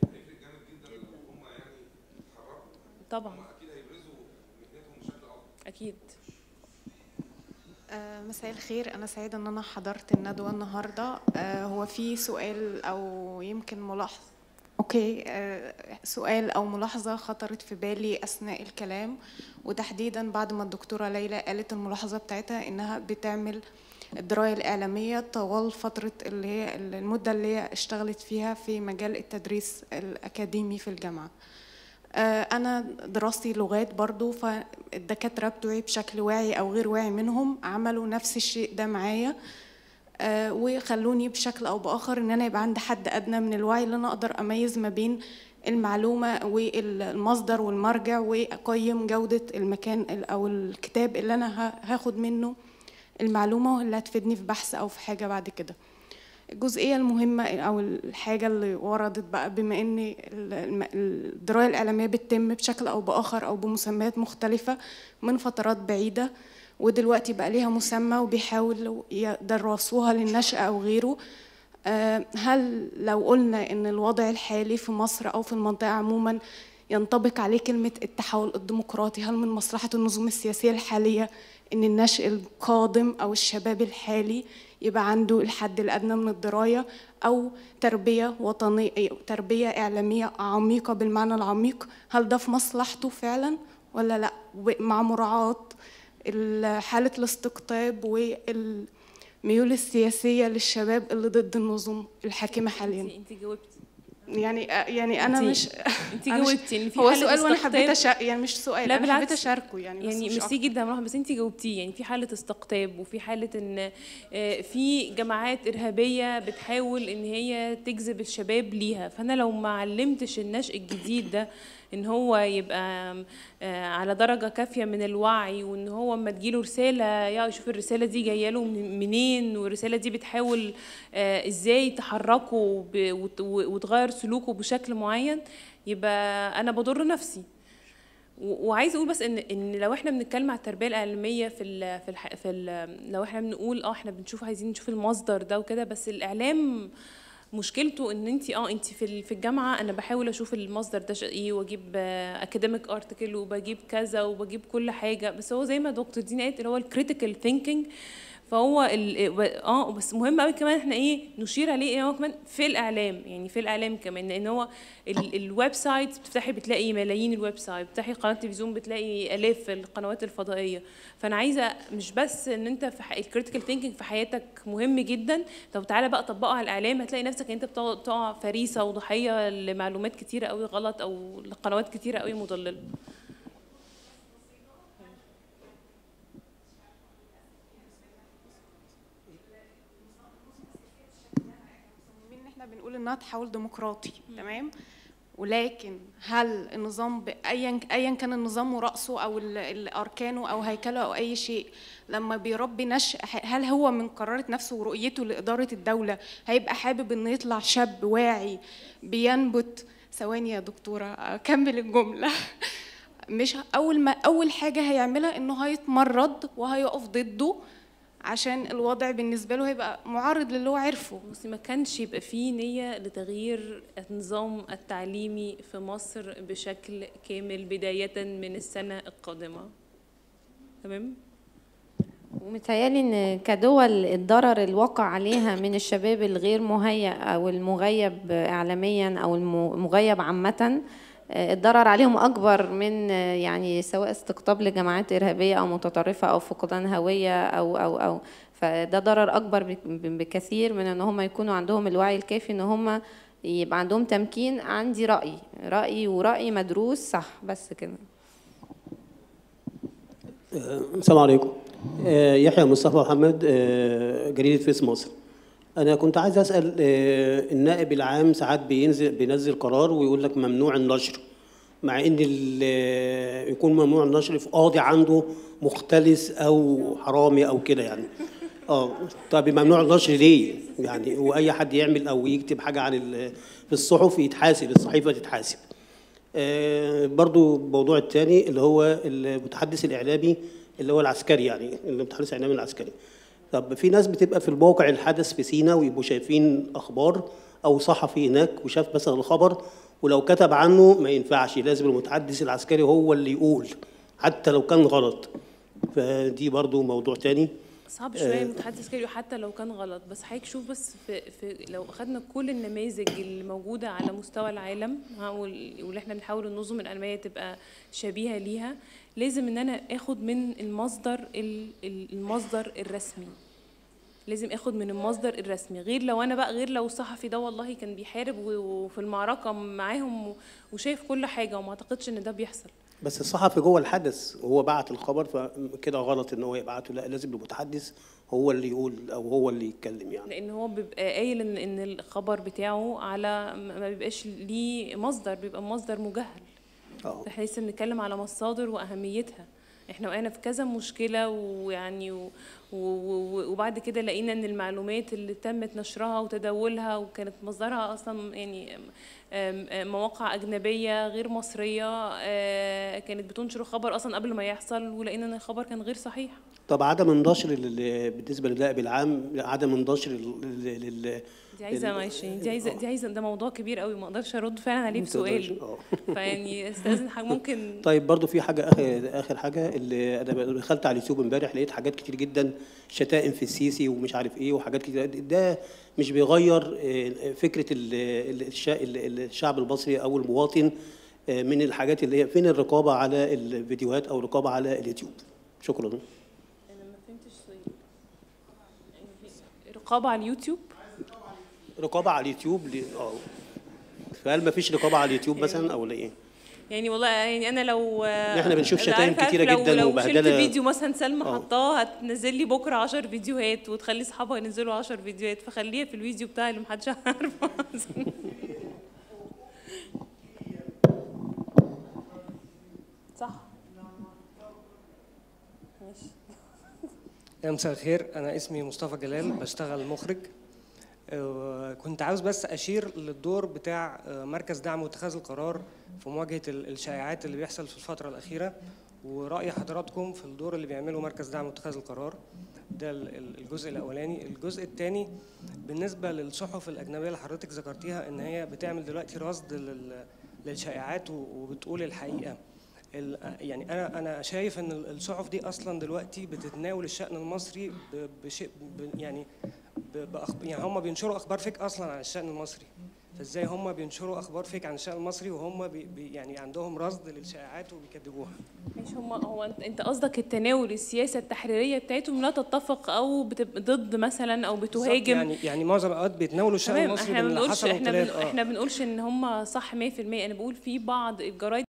طبعا اكيد آه، مساء الخير أنا سعيدة إن أنا حضرت الندوة النهاردة آه، هو في سؤال أو يمكن ملاحظة أوكي آه، سؤال أو ملاحظة خطرت في بالي أثناء الكلام وتحديدا بعد ما الدكتورة ليلى قالت الملاحظة بتاعتها إنها بتعمل الدراية الإعلامية طوال فترة اللي هي المدة اللي هي اشتغلت فيها في مجال التدريس الأكاديمي في الجامعة آه، أنا دراستي لغات برضو فالدكاترة بتوعي بشكل واعي أو غير واعي منهم عملوا نفس الشيء ده معايا آه، وخلوني بشكل أو بآخر إن أنا يبقى عندي حد أدنى من الوعي اللي أنا أقدر أميز ما بين المعلومة والمصدر والمرجع وأقيم جودة المكان ال- أو الكتاب اللي أنا ه- هاخد منه المعلومة اللي هتفيدني في بحث أو في حاجة بعد كده الجزئية المهمة أو الحاجة اللي وردت بقى بما إن ال- الم- الدراية الإعلامية بتتم بشكل أو بآخر أو بمسميات مختلفة من فترات بعيدة ودلوقتي بقى ليها مسمى وبيحاولوا يدرسوها للنشأة أو غيره آه، هل لو قلنا إن الوضع الحالي في مصر أو في المنطقة عموما ينطبق عليه كلمة التحول الديمقراطي هل من مصلحة النظم السياسية الحالية إن النشء القادم أو الشباب الحالي يبقى عنده الحد الأدنى من الدراية أو تربية وطنية تربية إعلامية عميقة بالمعنى العميق هل ده في مصلحته فعلا ولا لا مع مراعاة ال- حالة الاستقطاب والميول السياسية للشباب اللي ضد النظم الحاكمة حاليا انت جاوبتي يعني يعني انا انتي- مش انتي هو جاوبتي سؤال إن وانا في حبيت حالة أشا... يعني مش سؤال لا انا لا حبيت بالعكس اشاركه يعني بس يعني مش ميرسي جدا مروه بس انت جاوبتيه يعني في حاله استقطاب وفي حاله ان آه، في جماعات ارهابيه بتحاول ان هي تجذب الشباب ليها فانا لو ما علمتش النشء الجديد ده ان هو يبقى آه، على درجه كافيه من الوعي وان هو اما تجيله رساله يا يشوف الرساله دي جايه له من- منين والرساله دي بتحاول آه، ازاي تحركه ب- وت- وتغير سلوكه بشكل معين يبقى انا بضر نفسي و- وعايز اقول بس ان ان لو احنا بنتكلم على التربيه الاعلاميه في ال في الح في ال لو احنا بنقول اه احنا بنشوف عايزين نشوف المصدر ده وكده بس الاعلام مشكلته ان انت اه انت في ال- في الجامعه انا بحاول اشوف المصدر ده ش- ايه واجيب اكاديميك ارتكل وبجيب كذا وبجيب كل حاجه بس هو زي ما دكتور دينا قالت اللي هو الكريتيكال ثينكينج فهو ال اه بس مهم قوي كمان احنا ايه نشير عليه ايه هو كمان في الاعلام يعني في الاعلام كمان لان هو ال- الويب سايت بتفتحي بتلاقي ملايين الويب سايت بتفتحي قناه تلفزيون بتلاقي الاف القنوات الفضائيه فانا عايزه مش بس ان انت في الكريتيكال ثينكينج في حياتك مهم جدا طب تعالى بقى طبقه على الاعلام هتلاقي نفسك انت بتقع بتقع فريسه وضحيه لمعلومات كتيره قوي غلط او لقنوات كتيره قوي مضلله ان احنا بنقول انها تحول ديمقراطي تمام ولكن هل النظام ب- ايا ايا كان النظام ورأسه او ال- ال- اركانه او هيكله او اي شيء لما بيربي نشء ه- هل هو من قرارة نفسه ورؤيته لإدارة الدولة هيبقى حابب انه يطلع شاب واعي بينبت ثواني يا دكتورة اكمل الجملة مش ه- اول ما اول حاجة هيعملها انه هيتمرد وهيقف ضده عشان الوضع بالنسبة له هيبقى معارض للي هو عرفه بس ما كانش يبقى فيه نية لتغيير النظام التعليمي في مصر بشكل كامل بداية من السنة القادمة تمام؟ ومتهيألي إن كدول الضرر الواقع عليها من الشباب الغير مهيأ أو المغيب إعلاميا أو الم- المغيب عامة آه، الضرر عليهم أكبر من آه، يعني سواء استقطاب لجماعات إرهابية أو متطرفة أو فقدان هوية أو أو أو فده ضرر أكبر بك- بكثير من إن هم يكونوا عندهم الوعي الكافي إن هم يبقى عندهم تمكين عندي رأي رأي ورأي مدروس صح بس كده السلام عليكم آه، يحيى مصطفى محمد آه، جريدة فيس مصر أنا كنت عايز أسأل آه، النائب العام ساعات بينزل بينزل قرار ويقول لك ممنوع النشر مع إن ال- آه، يكون ممنوع النشر في قاضي عنده مختلس أو حرامي أو كده يعني اه طب ممنوع النشر ليه؟ يعني واي حد يعمل او يكتب حاجه عن ال- في الصحف يتحاسب الصحيفه تتحاسب آه، برضو الموضوع الثاني اللي هو المتحدث الإعلامي اللي هو العسكري يعني المتحدث الإعلامي العسكري طب في ناس بتبقى في الموقع الحدث في سينا ويبقوا شايفين أخبار أو صحفي هناك وشاف مثلا الخبر ولو كتب عنه ما ينفعش لازم المتحدث العسكري هو اللي يقول حتى لو كان غلط فدي برضو موضوع تاني صعب شويه آه، متحدث عسكري حتى لو كان غلط بس حضرتك شوف بس في, في لو اخذنا كل النماذج اللي موجوده على مستوى العالم ها، وال- واللي احنا بنحاول النظم العلميه تبقى شبيهه ليها لازم ان انا اخد من المصدر ال- ال- المصدر الرسمي لازم اخد من المصدر الرسمي غير لو انا بقى غير لو الصحفي ده والله كان بيحارب و- وفي المعركه معاهم و- وشايف كل حاجه وما اعتقدش ان ده بيحصل بس الصحفي جوه الحدث وهو بعت الخبر فكده غلط ان هو يبعته لا لازم المتحدث هو اللي يقول او هو اللي يتكلم يعني لان هو بيبقى قايل ان ان الخبر بتاعه على ما بيبقاش ليه مصدر بيبقى مصدر مجهل اه احنا لسه بنتكلم على مصادر واهميتها احنا وقعنا في كذا مشكله ويعني و... و... و... وبعد كده لقينا ان المعلومات اللي تمت نشرها وتداولها وكانت مصدرها اصلا يعني أم- أم- مواقع اجنبيه غير مصريه آه، كانت بتنشر خبر اصلا قبل ما يحصل ولقينا ان الخبر كان غير صحيح طب عدم النشر لل- بالنسبه للنائب العام عدم النشر لل- لل- دي عايزه لل- معلش دي عايزه دي عايزه ده موضوع كبير قوي ما اقدرش ارد فعلا عليه ما بسؤال تقدرش، آه. فيعني استاذن حضرتك ممكن طيب برضو في حاجه اخر اخر حاجه اللي انا دخلت على اليوتيوب امبارح لقيت حاجات كتير جدا شتائم في السيسي ومش عارف ايه وحاجات كتير ده مش بيغير آه، فكره ال- ال- الشا- ال- الشعب المصري او المواطن آه، من الحاجات اللي هي فين الرقابه على الفيديوهات او الرقابه على اليوتيوب شكرا رقابه على اليوتيوب رقابه على اليوتيوب ل- اه فهل ما فيش رقابه على اليوتيوب مثلا او ايه يعني والله يعني انا لو احنا بنشوف عارف- شتايم عارف كتيرة لو جداً لو وبهدلة. شلت فيديو مثلا سلمى آه. حطاه هتنزل لي بكره 10 فيديوهات وتخلي اصحابها ينزلوا 10 فيديوهات فخليها في الفيديو بتاعي اللي محدش عارفه صح ماشي يا مساء الخير انا اسمي مصطفى جلال بشتغل مخرج آه، كنت عاوز بس اشير للدور بتاع آه، مركز دعم واتخاذ القرار في مواجهه ال- الشائعات اللي بيحصل في الفتره الاخيره وراي حضراتكم في الدور اللي بيعمله مركز دعم واتخاذ القرار ده ال- ال- الجزء الاولاني الجزء الثاني بالنسبه للصحف الاجنبيه اللي حضرتك ذكرتيها ان هي بتعمل دلوقتي رصد لل- للشائعات و- وبتقول الحقيقه ال- يعني انا انا شايف ان ال- الصحف دي اصلا دلوقتي بتتناول الشان المصري ب- بشيء ب- يعني ب- بأخ... يعني هم بينشروا اخبار فيك اصلا عن الشان المصري فازاي هم بينشروا اخبار فيك عن الشان المصري وهم بي... بي يعني عندهم رصد للشائعات وبيكذبوها مش هم هو انت انت قصدك التناول السياسه التحريريه بتاعتهم لا تتفق او بتبقى ضد مثلا او بالظبط، بتهاجم يعني يعني معظم الاوقات بيتناولوا الشان تمام المصري احنا ما باللي بنقولش حصل احنا وطلعت بن... اه احنا بنقولش ان هم صح 100% انا بقول في بعض الجرايد